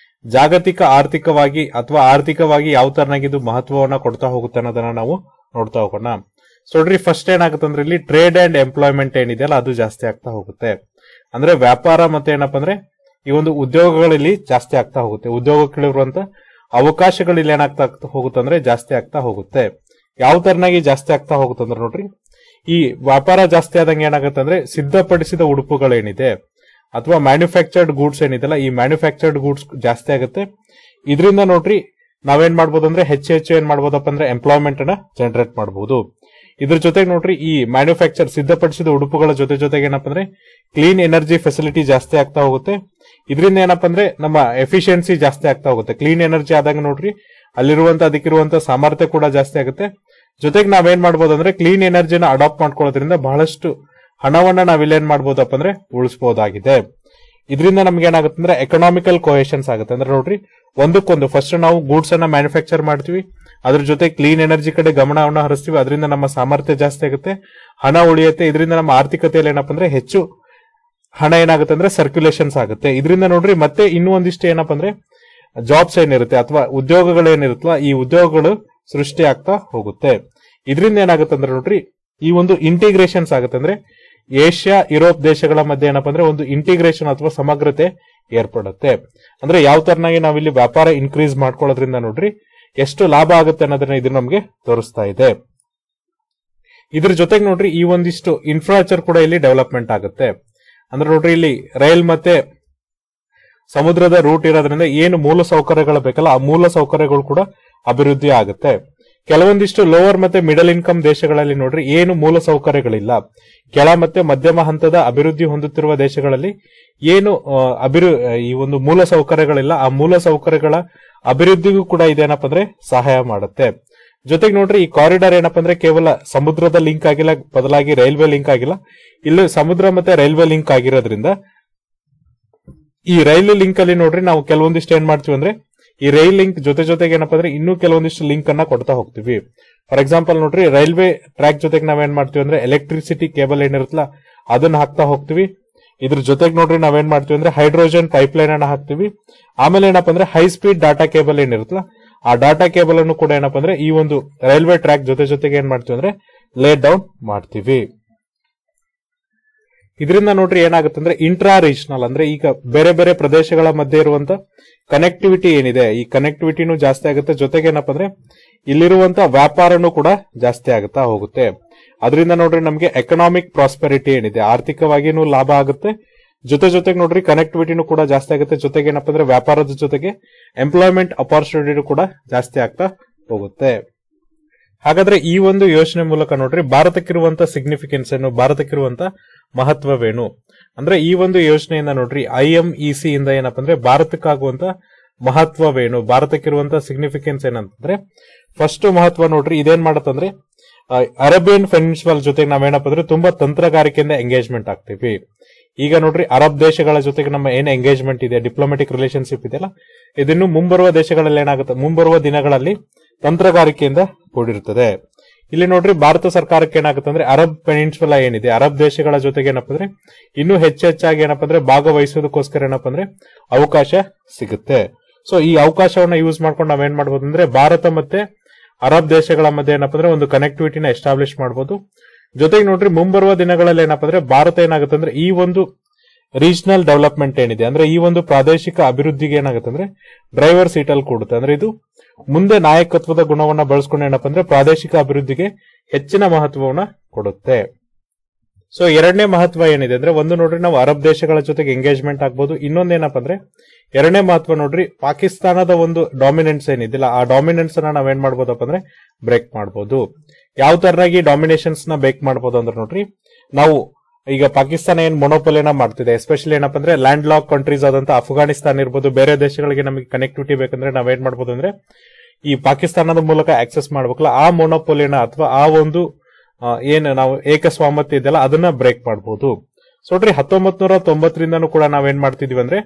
Speaker 1: ಜಾಗತಿಕ ಆರ್ಥಿಕವಾಗಿ ಅಥವಾ ಆರ್ಥಿಕವಾಗಿ ಯಾವ ತರನಾಗಿದ್ದು ಮಹತ್ವವನ್ನ ಕೊಡ್ತಾ ಹೋಗುತ್ತೆ ಅನ್ನೋದನ್ನ ನಾವು ನೋಡ್ತಾ ಹೋಗೋಣ ಸೊ ನೋಡ್ರಿ ಫಸ್ಟ್ ಏನಾಗುತ್ತೆ ಅಂದ್ರೆ ಇಲ್ಲಿ ಟ್ರೇಡ್ ಅಂಡ್ ಎಂಪ್ಲಾಯ್ಮೆಂಟ್ ಏನಿದೆಯಲ್ಲ ಅದು ಜಾಸ್ತಿ ಆಗ್ತಾ ಹೋಗುತ್ತೆ ಅಂದ್ರೆ ವ್ಯಾಪಾರ ಮತ್ತೆ ಏನಪ್ಪಾ ಅಂದ್ರೆ ಈ ಒಂದು ಉದ್ಯೋಗಗಳಲ್ಲಿ ಜಾಸ್ತಿ ಆಗ್ತಾ ಹೋಗುತ್ತೆ ಉದ್ಯೋಗಗಳಿರುವಂತ ಅವಕಾಶಗಳು ಇಲ್ಲಿ ಏನಾಗ್ತಾ ಹೋಗುತ್ತೆ ಅಂದ್ರೆ ಜಾಸ್ತಿ ಆಗ್ತಾ ಹೋಗುತ್ತೆ ಯಾವ ತರನಾಗಿ ಜಾಸ್ತಿ ಆಗ್ತಾ ಹೋಗುತ್ತೆ ಅಂದ್ರೆ ನೋಡ್ರಿ ಈ ವ್ಯಾಪಾರ ಜಾಸ್ತಿ ಆದಂಗೆ ಏನಾಗುತ್ತೆ ಅಂದ್ರೆ ಸಿದ್ಧಪಡಿಸಿದ ಉಡುಪುಗಳೇನಿದೆ ಅಥವಾ ಮ್ಯಾನುಫ್ಯಾಕ್ಚರ್ಡ್ ಗೂಡ್ಸ್ ಏನಿದೆಲ್ಲ ಈ ಮ್ಯಾನುಫ್ಯಾಕ್ಚರ್ಡ್ ಗೂಡ್ಸ್ ಜಾಸ್ತಿ ಆಗುತ್ತೆ ಇದರಿಂದ ನೋಡ್ರಿ ನಾವೇನ್ ಮಾಡ್ಬೋದು ಅಂದ್ರೆ ಹೆಚ್ಚು ಹೆಚ್ಚು ಏನ್ ಮಾಡ್ಬೋದಪ್ಪ ಅಂದ್ರೆ ಎಂಪ್ಲಾಯ್ಮೆಂಟ್ ಅನ್ನ ಜನರೇಟ್ ಮಾಡಬಹುದು ಇದ್ರ ಜೊತೆಗೆ ನೋಡ್ರಿ ಈ ಮ್ಯಾನುಫ್ಯಾಕ್ಚರ್ ಸಿದ್ಧಪಡಿಸಿದ ಉಡುಪುಗಳ ಜೊತೆ ಜೊತೆಗೆ ಏನಪ್ಪ ಅಂದ್ರೆ ಕ್ಲೀನ್ ಎನರ್ಜಿ ಫೆಸಿಲಿಟಿ ಜಾಸ್ತಿ ಆಗ್ತಾ ಹೋಗುತ್ತೆ ಇದರಿಂದ ಏನಪ್ಪ ಅಂದ್ರೆ ನಮ್ಮ ಎಫಿಷಿಯನ್ಸಿ ಜಾಸ್ತಿ ಆಗ್ತಾ ಹೋಗುತ್ತೆ ಕ್ಲೀನ್ ಎನರ್ಜಿ ಆದಾಗ ನೋಡ್ರಿ ಅಲ್ಲಿರುವಂತ ಅದಕ್ಕಿರುವಂತ ಸಾಮರ್ಥ್ಯ ಕೂಡ ಜಾಸ್ತಿ ಆಗುತ್ತೆ ಜೊತೆಗೆ ನಾವೇನ್ ಮಾಡ್ಬೋದು ಅಂದ್ರೆ ಕ್ಲೀನ್ ಎನರ್ಜಿನ ಅಡಾಪ್ಟ್ ಮಾಡ್ಕೊಳ್ಳೋದ್ರಿಂದ ಬಹಳಷ್ಟು ಹಣವನ್ನ ನಾವಿಲ್ಲಿ ಏನ್ ಮಾಡ್ಬೋದಪ್ಪ ಅಂದ್ರೆ ಉಳಿಸಬಹುದಾಗಿದೆ ಇದರಿಂದ ನಮ್ಗೆ ಏನಾಗುತ್ತೆ ಅಂದ್ರೆ ಎಕನಾಮಿಕಲ್ ಕೊಹೇಷನ್ಸ್ ಆಗುತ್ತೆ ಅಂದ್ರೆ ನೋಡ್ರಿ ಒಂದಕ್ಕೊಂದು ಫಸ್ಟ್ ನಾವು ಗೂಡ್ಸ್ ಅನ್ನ ಮ್ಯಾನುಫ್ಯಾಕ್ಚರ್ ಮಾಡ್ತೀವಿ ಅದ್ರ ಜೊತೆ ಕ್ಲೀನ್ ಎನರ್ಜಿ ಕಡೆ ಗಮನವನ್ನ ಹರಿಸ್ತೀವಿ ಅದರಿಂದ ನಮ್ಮ ಸಾಮರ್ಥ್ಯ ಜಾಸ್ತಿ ಆಗುತ್ತೆ ಹಣ ಉಳಿಯುತ್ತೆ ಇದರಿಂದ ನಮ್ಮ ಆರ್ಥಿಕತೆಯಲ್ಲಿ ಏನಪ್ಪ ಅಂದ್ರೆ ಹೆಚ್ಚು ಹಣ ಏನಾಗುತ್ತೆ ಅಂದ್ರೆ ಸರ್ಕ್ಯುಲೇಷನ್ಸ್ ಆಗುತ್ತೆ ಇದರಿಂದ ನೋಡ್ರಿ ಮತ್ತೆ ಇನ್ನೂ ಒಂದಿಷ್ಟು ಏನಪ್ಪ ಅಂದ್ರೆ ಜಾಬ್ಸ್ ಏನಿರುತ್ತೆ ಅಥವಾ ಉದ್ಯೋಗಗಳು ಏನಿರುತ್ತಲ್ಲ ಈ ಉದ್ಯೋಗಗಳು ಸೃಷ್ಟಿ ಆಗ್ತಾ ಹೋಗುತ್ತೆ ಇದರಿಂದ ಏನಾಗುತ್ತೆ ಅಂದ್ರೆ ನೋಡ್ರಿ ಈ ಒಂದು ಇಂಟಿಗ್ರೇಷನ್ಸ್ ಆಗುತ್ತೆ ಅಂದ್ರೆ ಏಷ್ಯಾ ಯುರೋಪ್ ದೇಶಗಳ ಮಧ್ಯೆ ಏನಪ್ಪ ಅಂದ್ರೆ ಒಂದು ಇಂಟಿಗ್ರೇಷನ್ ಅಥವಾ ಸಮಗ್ರತೆ ಏರ್ಪಡುತ್ತೆ ಅಂದ್ರೆ ಯಾವ ತರನಾಗಿ ನಾವಿಲ್ಲಿ ವ್ಯಾಪಾರ ಇನ್ಕ್ರೀಸ್ ಮಾಡ್ಕೊಳ್ಳೋದ್ರಿಂದ ನೋಡ್ರಿ ಎಷ್ಟು ಲಾಭ ಆಗುತ್ತೆ ಅನ್ನೋದನ್ನ ಇದು ನಮಗೆ ತೋರಿಸ್ತಾ ಇದೆ ಇದ್ರ ಜೊತೆಗೆ ನೋಡ್ರಿ ಈ ಒಂದಿಷ್ಟು ಇನ್ಫ್ರಾಸ್ಟ್ರಕ್ಚರ್ ಕೂಡ ಇಲ್ಲಿ ಡೆವಲಪ್ಮೆಂಟ್ ಆಗುತ್ತೆ ಅಂದ್ರೆ ನೋಡ್ರಿ ಇಲ್ಲಿ ರೈಲ್ ಮತ್ತೆ ಸಮುದ್ರದ ರೂಟ್ ಇರೋದ್ರಿಂದ ಏನು ಮೂಲ ಸೌಕರ್ಯಗಳು ಬೇಕಲ್ಲ ಆ ಮೂಲ ಸೌಕರ್ಯಗಳು ಕೂಡ ಅಭಿವೃದ್ಧಿ ಆಗುತ್ತೆ ಕೆಲವೊಂದಿಷ್ಟು ಲೋವರ್ ಮತ್ತೆ ಮಿಡಲ್ ಇನ್ಕಮ್ ದೇಶಗಳಲ್ಲಿ ನೋಡ್ರಿ ಏನು ಮೂಲ ಸೌಕರ್ಯಗಳಿಲ್ಲ ಕೆಳ ಮತ್ತೆ ಮಧ್ಯಮ ಹಂತದ ಅಭಿವೃದ್ಧಿ ಹೊಂದುತ್ತಿರುವ ದೇಶಗಳಲ್ಲಿ ಏನು ಆ, ಅಭಿವೃ ಈ ಒಂದು ಮೂಲ ಸೌಕರ್ಯಗಳಿಲ್ಲ ಆ ಮೂಲ ಸೌಕರ್ಯಗಳ ಅಭಿವೃದ್ಧಿಗೂ ಕೂಡ ಇದೇನಪ್ಪ ಅಂದ್ರೆ ಸಹಾಯ ಮಾಡುತ್ತೆ ಜೊತೆಗೆ ನೋಡ್ರಿ ಈ ಕಾರಿಡಾರ್ ಏನಪ್ಪ ಅಂದ್ರೆ ಕೇವಲ ಸಮುದ್ರದ ಲಿಂಕ್ ಆಗಿಲ್ಲ ಬದಲಾಗಿ ರೈಲ್ವೆ ಲಿಂಕ್ ಆಗಿಲ್ಲ ಇಲ್ಲಿ ಸಮುದ್ರ ಮತ್ತೆ ರೈಲ್ವೆ ಲಿಂಕ್ ಆಗಿರೋದ್ರಿಂದ ಈ ರೈಲು ಲಿಂಕ್ ಅಲ್ಲಿ ನೋಡ್ರಿ ನಾವು ಕೆಲವೊಂದಿಷ್ಟು ಏನ್ ಮಾಡ್ತೀವಿ ಅಂದ್ರೆ ಈ ರೈಲ್ ಲಿಂಕ್ ಜೊತೆ ಜೊತೆಗೆ ಏನಪ್ಪಾ ಅಂದ್ರೆ ಇನ್ನೂ ಕೆಲವೊಂದಿಷ್ಟು ಲಿಂಕ್ ಅನ್ನ ಕೊಡ್ತಾ ಹೋಗ್ತೀವಿ ಫಾರ್ ಎಕ್ಸಾಂಪಲ್ ನೋಡ್ರಿ ರೈಲ್ವೆ ಟ್ರ್ಯಾಕ್ ಜೊತೆಗೆ ನಾವೇನ್ ಮಾಡ್ತೀವಿ ಅಂದ್ರೆ ಎಲೆಕ್ಟ್ರಿಸಿಟಿ ಕೇಬಲ್ ಏನಿರುತ್ತಲ್ಲ ಅದನ್ನ ಹಾಕ್ತಾ ಹೋಗ್ತೀವಿ ಇದ್ರ ಜೊತೆಗೆ ನೋಡ್ರಿ ನಾವೇನ್ ಮಾಡ್ತೀವಿ ಅಂದ್ರೆ ಹೈಡ್ರೋಜನ್ ಪೈಪ್ ಲೈನ್ ಅನ್ನ ಹಾಕ್ತಿವಿ ಆಮೇಲೆ ಏನಪ್ಪಾ ಅಂದ್ರೆ ಹೈ ಸ್ಪೀಡ್ ಡಾಟಾ ಕೇಬಲ್ ಏನಿರುತ್ತಲ್ಲ ಆ ಡಾಟಾ ಕೇಬಲ್ ಅನ್ನು ಕೂಡ ಏನಪ್ಪಾ ಅಂದ್ರೆ ಈ ಒಂದು ರೈಲ್ವೆ ಟ್ರ್ಯಾಕ್ ಜೊತೆ ಜೊತೆಗೆ ಏನ್ ಮಾಡ್ತೀವಿ ಅಂದ್ರೆ ಲೇ ಡೌನ್ ಮಾಡ್ತೀವಿ ಇದರಿಂದ ನೋಡ್ರಿ ಏನಾಗುತ್ತೆ ಅಂದ್ರೆ ಇಂಟ್ರಾ ರೀಜನಲ್ ಅಂದ್ರೆ ಈಗ ಬೇರೆ ಬೇರೆ ಪ್ರದೇಶಗಳ ಮಧ್ಯೆ ಇರುವಂತ ಕನೆಕ್ಟಿವಿಟಿ ಏನಿದೆ ಈ ಕನೆಕ್ಟಿವಿಟಿನೂ ಜಾಸ್ತಿ ಆಗುತ್ತೆ ಜೊತೆಗೆ ಏನಪ್ಪಾ ಅಂದ್ರೆ ಇಲ್ಲಿರುವಂತ ವ್ಯಾಪಾರನೂ ಕೂಡ ಜಾಸ್ತಿ ಆಗುತ್ತಾ ಹೋಗುತ್ತೆ ಅದರಿಂದ ನೋಡ್ರಿ ನಮಗೆ ಎಕನಾಮಿಕ್ ಪ್ರಾಸ್ಪೆರಿಟಿ ಏನಿದೆ ಆರ್ಥಿಕವಾಗಿನೂ ಲಾಭ ಆಗುತ್ತೆ ಜೊತೆ ಜೊತೆಗೆ ನೋಡ್ರಿ ಕನೆಕ್ಟಿವಿಟಿನೂ ಕೂಡ ಜಾಸ್ತಿ ಆಗುತ್ತೆ ಜೊತೆಗೆ ಏನಪ್ಪಾ ಅಂದ್ರೆ ವ್ಯಾಪಾರದ ಜೊತೆಗೆ ಎಂಪ್ಲಾಯ್ಮೆಂಟ್ ಅಪಾರ್ಚುನಿಟಿನೂ ಕೂಡ ಜಾಸ್ತಿ ಆಗ್ತಾ ಹೋಗುತ್ತೆ ಹಾಗಾದ್ರೆ ಈ ಒಂದು ಯೋಜನೆ ಮೂಲಕ ನೋಡ್ರಿ ಭಾರತಕ್ಕಿರುವಂತ ಸಿಗ್ನಿಫಿಕೆನ್ಸ್ ಏನು ಭಾರತಕ್ಕಿರುವಂತ ಮಹತ್ವವೇನು ಅಂದ್ರೆ ಈ ಒಂದು ಯೋಜನೆಯಿಂದ ನೋಡ್ರಿ ಐ ಎಂ ಇ ಸಿ ಇಂದ ಏನಪ್ಪಾ ಅಂದ್ರೆ ಭಾರತಕ್ಕಾಗುವಂತ ಮಹತ್ವವೇನು ಭಾರತಕ್ಕಿರುವಂತ ಸಿಗ್ನಿಫಿಕೆನ್ಸ್ ಏನಂತಂದ್ರೆ ಫಸ್ಟ್ ಮಹತ್ವ ನೋಡ್ರಿ ಇದೇನ್ ಮಾಡತ್ತಂದ್ರೆ ಆ, ಅರೇಬಿಯನ್ ಫೆನಿನ್ಸುವಲ್ ಜೊತೆಗೆ ನಾವೇನಪ್ಪ ಅಂದ್ರೆ ತುಂಬಾ ತಂತ್ರಗಾರಿಕೆಯಿಂದ ಎಂಗೇಜ್ಮೆಂಟ್ ಆಗ್ತೀವಿ ಈಗ ನೋಡ್ರಿ ಅರಬ್ ದೇಶಗಳ ಜೊತೆಗೆ ನಮ್ಮ ಏನ್ ಎಂಗೇಜ್ಮೆಂಟ್ ಇದೆ ಡಿಪ್ಲೊಮ್ಯಾಟಿಕ್ ರಿಲೇಶನ್ಶಿಪ್ ಇದೆಯಲ್ಲ ಇದನ್ನು ಮುಂಬರುವ ದೇಶಗಳಲ್ಲಿ ಏನಾಗುತ್ತೆ ಮುಂಬರುವ ದಿನಗಳಲ್ಲಿ ತಂತ್ರಗಾರಿಕೆಯಿಂದ ಕೂಡಿರುತ್ತದೆ ಇಲ್ಲಿ ನೋಡ್ರಿ ಭಾರತ ಸರ್ಕಾರಕ್ಕೆ ಏನಾಗುತ್ತೆ ಅಂದ್ರೆ ಅರಬ್ ಪೆನಿನ್ಸುಲಾ ಏನಿದೆ ಅರಬ್ ದೇಶಗಳ ಜೊತೆಗೆ ಏನಪ್ಪ ಅಂದ್ರೆ ಇನ್ನೂ ಹೆಚ್ಚು ಹೆಚ್ಚಾಗಿ ಏನಪ್ಪ ಅಂದ್ರೆ ಭಾಗವಹಿಸೋದಕ್ಕೋಸ್ಕರ ಏನಪ್ಪ ಅಂದ್ರೆ ಅವಕಾಶ ಸಿಗುತ್ತೆ ಸೊ ಈ ಅವಕಾಶವನ್ನ ಯೂಸ್ ಮಾಡ್ಕೊಂಡು ನಾವೇನ್ ಮಾಡ್ಬೋದು ಅಂದ್ರೆ ಭಾರತ ಮತ್ತೆ ಅರಬ್ ದೇಶಗಳ ಮಧ್ಯೆ ಏನಪ್ಪ ಅಂದ್ರೆ ಒಂದು ಕನೆಕ್ಟಿವಿಟಿನ ಎಸ್ಟಾಬ್ಲಿಷ್ ಮಾಡಬಹುದು ಜೊತೆಗೆ ನೋಡ್ರಿ ಮುಂಬರುವ ದಿನಗಳಲ್ಲಿ ಏನಪ್ಪ ಅಂದ್ರೆ ಭಾರತ ಏನಾಗುತ್ತೆ ಅಂದ್ರೆ ಈ ಒಂದು ರೀಜನಲ್ ಡೆವಲಪ್ಮೆಂಟ್ ಏನಿದೆ ಅಂದ್ರೆ ಈ ಒಂದು ಪ್ರಾದೇಶಿಕ ಅಭಿವೃದ್ಧಿಗೆ ಏನಾಗುತ್ತೆ ಅಂದ್ರೆ ಡ್ರೈವರ್ ಸೀಟ್ ಅಲ್ಲಿ ಕೂಡುತ್ತೆ ಅಂದ್ರೆ ಇದು ಮುಂದೆ ನಾಯಕತ್ವದ ಗುಣವನ್ನ ಬಳಸ್ಕೊಂಡು ಏನಪ್ಪ ಅಂದ್ರೆ ಪ್ರಾದೇಶಿಕ ಅಭಿವೃದ್ಧಿಗೆ ಹೆಚ್ಚಿನ ಮಹತ್ವವನ್ನ ಕೊಡುತ್ತೆ ಸೊ ಎರಡನೇ ಮಹತ್ವ ಏನಿದೆ ಅಂದ್ರೆ ಒಂದು ನೋಡ್ರಿ ನಾವು ಅರಬ್ ದೇಶಗಳ ಜೊತೆಗೆ ಎಂಗೇಜ್ಮೆಂಟ್ ಆಗ್ಬೋದು ಇನ್ನೊಂದೇನಪ್ಪ ಅಂದ್ರೆ ಎರಡನೇ ಮಹತ್ವ ನೋಡ್ರಿ ಪಾಕಿಸ್ತಾನದ ಒಂದು ಡಾಮಿನೆನ್ಸ್ ಏನಿದಿಲ್ಲ ಆ ಡಾಮಿನೆನ್ಸ್ ಅನ್ನ ನಾವೇನ್ ಮಾಡ್ಬೋದಪ್ಪ ಅಂದ್ರೆ ಬ್ರೇಕ್ ಮಾಡ್ಬೋದು ಯಾವ ತರನಾಗಿ ಡಾಮಿನೇಷನ್ಸ್ ನ ಬ್ರೇಕ್ ಮಾಡ್ಬೋದು ಅಂದ್ರೆ ನೋಡ್ರಿ ನಾವು ಈಗ ಪಾಕಿಸ್ತಾನ ಏನ್ ಮೊನೋಪೊಲಿನ ಮಾಡ್ತಿದೆ ಎಸ್ಪೆಷಲಿ ಏನಪ್ಪ ಅಂದ್ರೆ ಲ್ಯಾಂಡ್ ಲಾಕ್ ಕಂಟ್ರೀಸ್ ಆದಂತ ಅಫ್ಘಾನಿಸ್ತಾನ ಇರ್ಬೋದು ಬೇರೆ ದೇಶಗಳಿಗೆ ನಮಗೆ ಕನೆಕ್ಟಿವಿಟಿ ಬೇಕಂದ್ರೆ ನಾವೇನ್ ಮಾಡ್ಬೋದು ಅಂದ್ರೆ ಈ ಪಾಕಿಸ್ತಾನದ ಮೂಲಕ ಆಕ್ಸೆಸ್ ಮಾಡ್ಬೇಕಲ್ಲ ಆ ಮೊನೋಪೊಲಿನ ಅಥವಾ ಆ ಒಂದು ಆ, ಏನ್ ನಾವು ಏಕಸ್ವಾಮತ್ಯ ಇದೆಯಲ್ಲ ಅದನ್ನ ಬ್ರೇಕ್ ಮಾಡಬಹುದು ಸೊ ನೋಡ್ರಿ ಹತ್ತೊಂಬತ್ ನೂರ ತೊಂಬತ್ತರಿಂದನೂ ಕೂಡ ನಾವೇನ್ ಮಾಡ್ತಿದೀವಿ ಅಂದ್ರೆ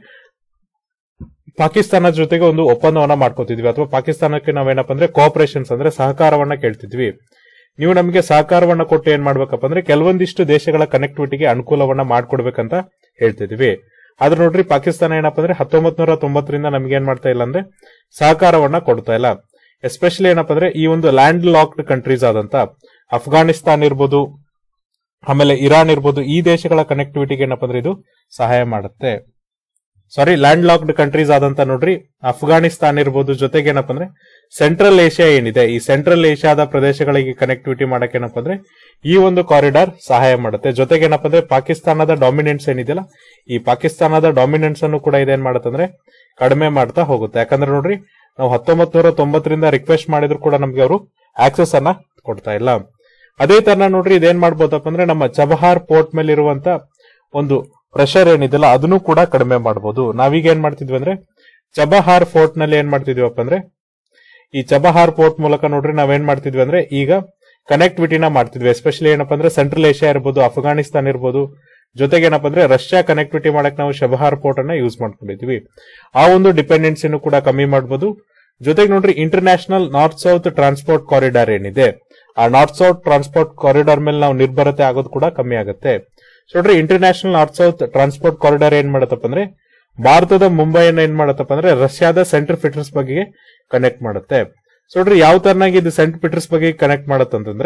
Speaker 1: ಪಾಕಿಸ್ತಾನದ ಜೊತೆಗೆ ಒಂದು ಒಪ್ಪಂದವನ್ನ ಮಾಡ್ಕೋತಿದ್ವಿ ಅಥವಾ ಪಾಕಿಸ್ತಾನಕ್ಕೆ ನಾವೇನಪ್ಪ ಅಂದ್ರೆ ಕೋಆಪರೇಷನ್ಸ್ ಅಂದ್ರೆ ಸಹಕಾರವನ್ನ ಕೇಳ್ತಿದ್ವಿ ನೀವು ನಮಗೆ ಸಹಕಾರವನ್ನ ಕೊಟ್ಟು ಏನ್ ಮಾಡ್ಬೇಕಪ್ಪ ಅಂದ್ರೆ ಕೆಲವೊಂದಿಷ್ಟು ದೇಶಗಳ ಕನೆಕ್ಟಿವಿಟಿಗೆ ಅನುಕೂಲವನ್ನ ಮಾಡ್ಕೊಡ್ಬೇಕಂತ ಹೇಳ್ತಿದ್ವಿ ಆದ್ರೆ ನೋಡ್ರಿ ಪಾಕಿಸ್ತಾನ ಏನಪ್ಪ ಅಂದ್ರೆ ಹತ್ತೊಂಬತ್ ನೂರ ತೊಂಬತ್ತರಿಂದ ನಮ್ಗೆ ಏನ್ ಮಾಡ್ತಾ ಇಲ್ಲ ಅಂದ್ರೆ ಸಹಕಾರವನ್ನ ಕೊಡ್ತಾ ಇಲ್ಲ ಎಸ್ಪೆಷಲಿ ಏನಪ್ಪ ಅಂದ್ರೆ ಈ ಒಂದು ಲ್ಯಾಂಡ್ ಲಾಕ್ಡ್ ಕಂಟ್ರೀಸ್ ಆದಂತ ಅಫ್ಘಾನಿಸ್ತಾನ್ ಇರ್ಬೋದು ಆಮೇಲೆ ಇರಾನ್ ಇರ್ಬೋದು ಈ ದೇಶಗಳ ಕನೆಕ್ಟಿವಿಟಿಗೆ ಏನಪ್ಪ ಅಂದ್ರೆ ಇದು ಸಹಾಯ ಮಾಡುತ್ತೆ ಸಾರಿ ಲ್ಯಾಂಡ್ ಲಾಕ್ಡ್ ಕಂಟ್ರೀಸ್ ಆದಂತ ನೋಡ್ರಿ ಅಫ್ಘಾನಿಸ್ತಾನ್ ಇರ್ಬೋದು ಜೊತೆಗೆ ಏನಪ್ಪ ಅಂದ್ರೆ ಸೆಂಟ್ರಲ್ ಏಷ್ಯಾ ಏನಿದೆ ಈ ಸೆಂಟ್ರಲ್ ಏಷ್ಯಾದ ಪ್ರದೇಶಗಳಿಗೆ ಕನೆಕ್ಟಿವಿಟಿ ಮಾಡಕ್ಕೆ ಏನಪ್ಪ ಅಂದ್ರೆ ಈ ಒಂದು ಕಾರಿಡಾರ್ ಸಹಾಯ ಮಾಡುತ್ತೆ ಜೊತೆಗೆ ಏನಪ್ಪ ಅಂದ್ರೆ ಪಾಕಿಸ್ತಾನದ ಡಾಮಿನೆನ್ಸ್ ಏನಿದೆಯಲ್ಲ ಈ ಪಾಕಿಸ್ತಾನದ ಡಾಮಿನೆನ್ಸ್ ಅನ್ನು ಕೂಡ ಇದೇನ್ ಮಾಡುತ್ತಂದ್ರೆ ಕಡಿಮೆ ಮಾಡ್ತಾ ಹೋಗುತ್ತೆ ಯಾಕಂದ್ರೆ ನೋಡ್ರಿ ನಾವು ಹತ್ತೊಂಬತ್ ನೂರ ತೊಂಬತ್ತರಿಂದ ರಿಕ್ವೆಸ್ಟ್ ಮಾಡಿದ್ರು ಕೂಡ ನಮ್ಗೆ ಅವರು ಆಕ್ಸೆಸ್ ಅನ್ನ ಕೊಡ್ತಾ ಇಲ್ಲ ಅದೇ ತರ ನೋಡ್ರಿ ಇದೇನ್ ಮಾಡ್ಬೋದಪ್ಪ ಅಂದ್ರೆ ನಮ್ಮ ಚಬಹಾರ್ ಪೋರ್ಟ್ ಮೇಲೆ ಇರುವಂತ ಒಂದು ಪ್ರೆಷರ್ ಏನಿದೆಯಲ್ಲ ಅದನ್ನು ಕೂಡ ಕಡಿಮೆ ಮಾಡಬಹುದು ನಾವೀಗ ಏನ್ ಮಾಡ್ತಿದ್ವಿ ಅಂದ್ರೆ ಚಬಹಾರ್ ಫೋರ್ಟ್ ನಲ್ಲಿ ಏನ್ ಮಾಡ್ತಿದ್ವಿಪ್ಪ ಅಂದ್ರೆ ಈ ಚಬಹಾರ್ ಪೋರ್ಟ್ ಮೂಲಕ ನೋಡ್ರಿ ನಾವೇನ್ ಮಾಡ್ತಿದ್ವಿ ಅಂದ್ರೆ ಈಗ ಕನೆಕ್ಟಿವಿಟಿನ ಮಾಡ್ತಿದ್ವಿ ಎಸ್ಪೆಷಲಿ ಏನಪ್ಪಾ ಅಂದ್ರೆ ಸೆಂಟ್ರಲ್ ಏಷ್ಯಾ ಇರ್ಬೋದು ಅಫ್ಘಾನಿಸ್ತಾನ್ ಇರ್ಬೋದು ಜೊತೆಗೆ ಏನಪ್ಪಾ ಅಂದ್ರೆ ರಷ್ಯಾ ಕನೆಕ್ಟಿವಿಟಿ ಮಾಡಕ್ ನಾವು ಶಬಹಾರ್ ಪೋರ್ಟ್ ಅನ್ನ ಯೂಸ್ ಮಾಡ್ಕೊಂಡಿದ್ವಿ ಆ ಒಂದು ಡಿಪೆಂಡೆನ್ಸಿನೂ ಕೂಡ ಕಮ್ಮಿ ಮಾಡಬಹುದು ಜೊತೆಗೆ ನೋಡ್ರಿ international north south transport corridor ಏನಿದೆ ಆ ನಾರ್ತ್ ಸೌತ್ ಟ್ರಾನ್ಸ್ಪೋರ್ಟ್ ಕಾರಿಡಾರ್ ಮೇಲೆ ನಾವು ನಿರ್ಭರತೆ ಆಗೋದು ಕೂಡ ಕಮ್ಮಿ ಆಗುತ್ತೆ ಸೊ ನೋಡ್ರಿ international north south transport corridor ಏನ್ ಮಾಡತ್ತಪ್ಪ ಅಂದ್ರೆ ಭಾರತದ ಮುಂಬೈಯನ್ನ ಏನ್ ಮಾಡತ್ತಪ್ಪ ಅಂದ್ರೆ ರಷ್ಯಾದ ಸೆಂಟರ್ ಫಿಟರ್ಸ್ ಬಗ್ಗೆ ಕನೆಕ್ಟ್ ಮಾಡುತ್ತೆ ಸೊ ನೋಡ್ರಿ ಯಾವ ತರನಾಗಿ ಇದು ಸೆಂಟ್ ಪೀಟರ್ಸ್ ಬಗ್ಗೆ ಕನೆಕ್ಟ್ ಮಾಡತ್ತಂತಂದ್ರೆ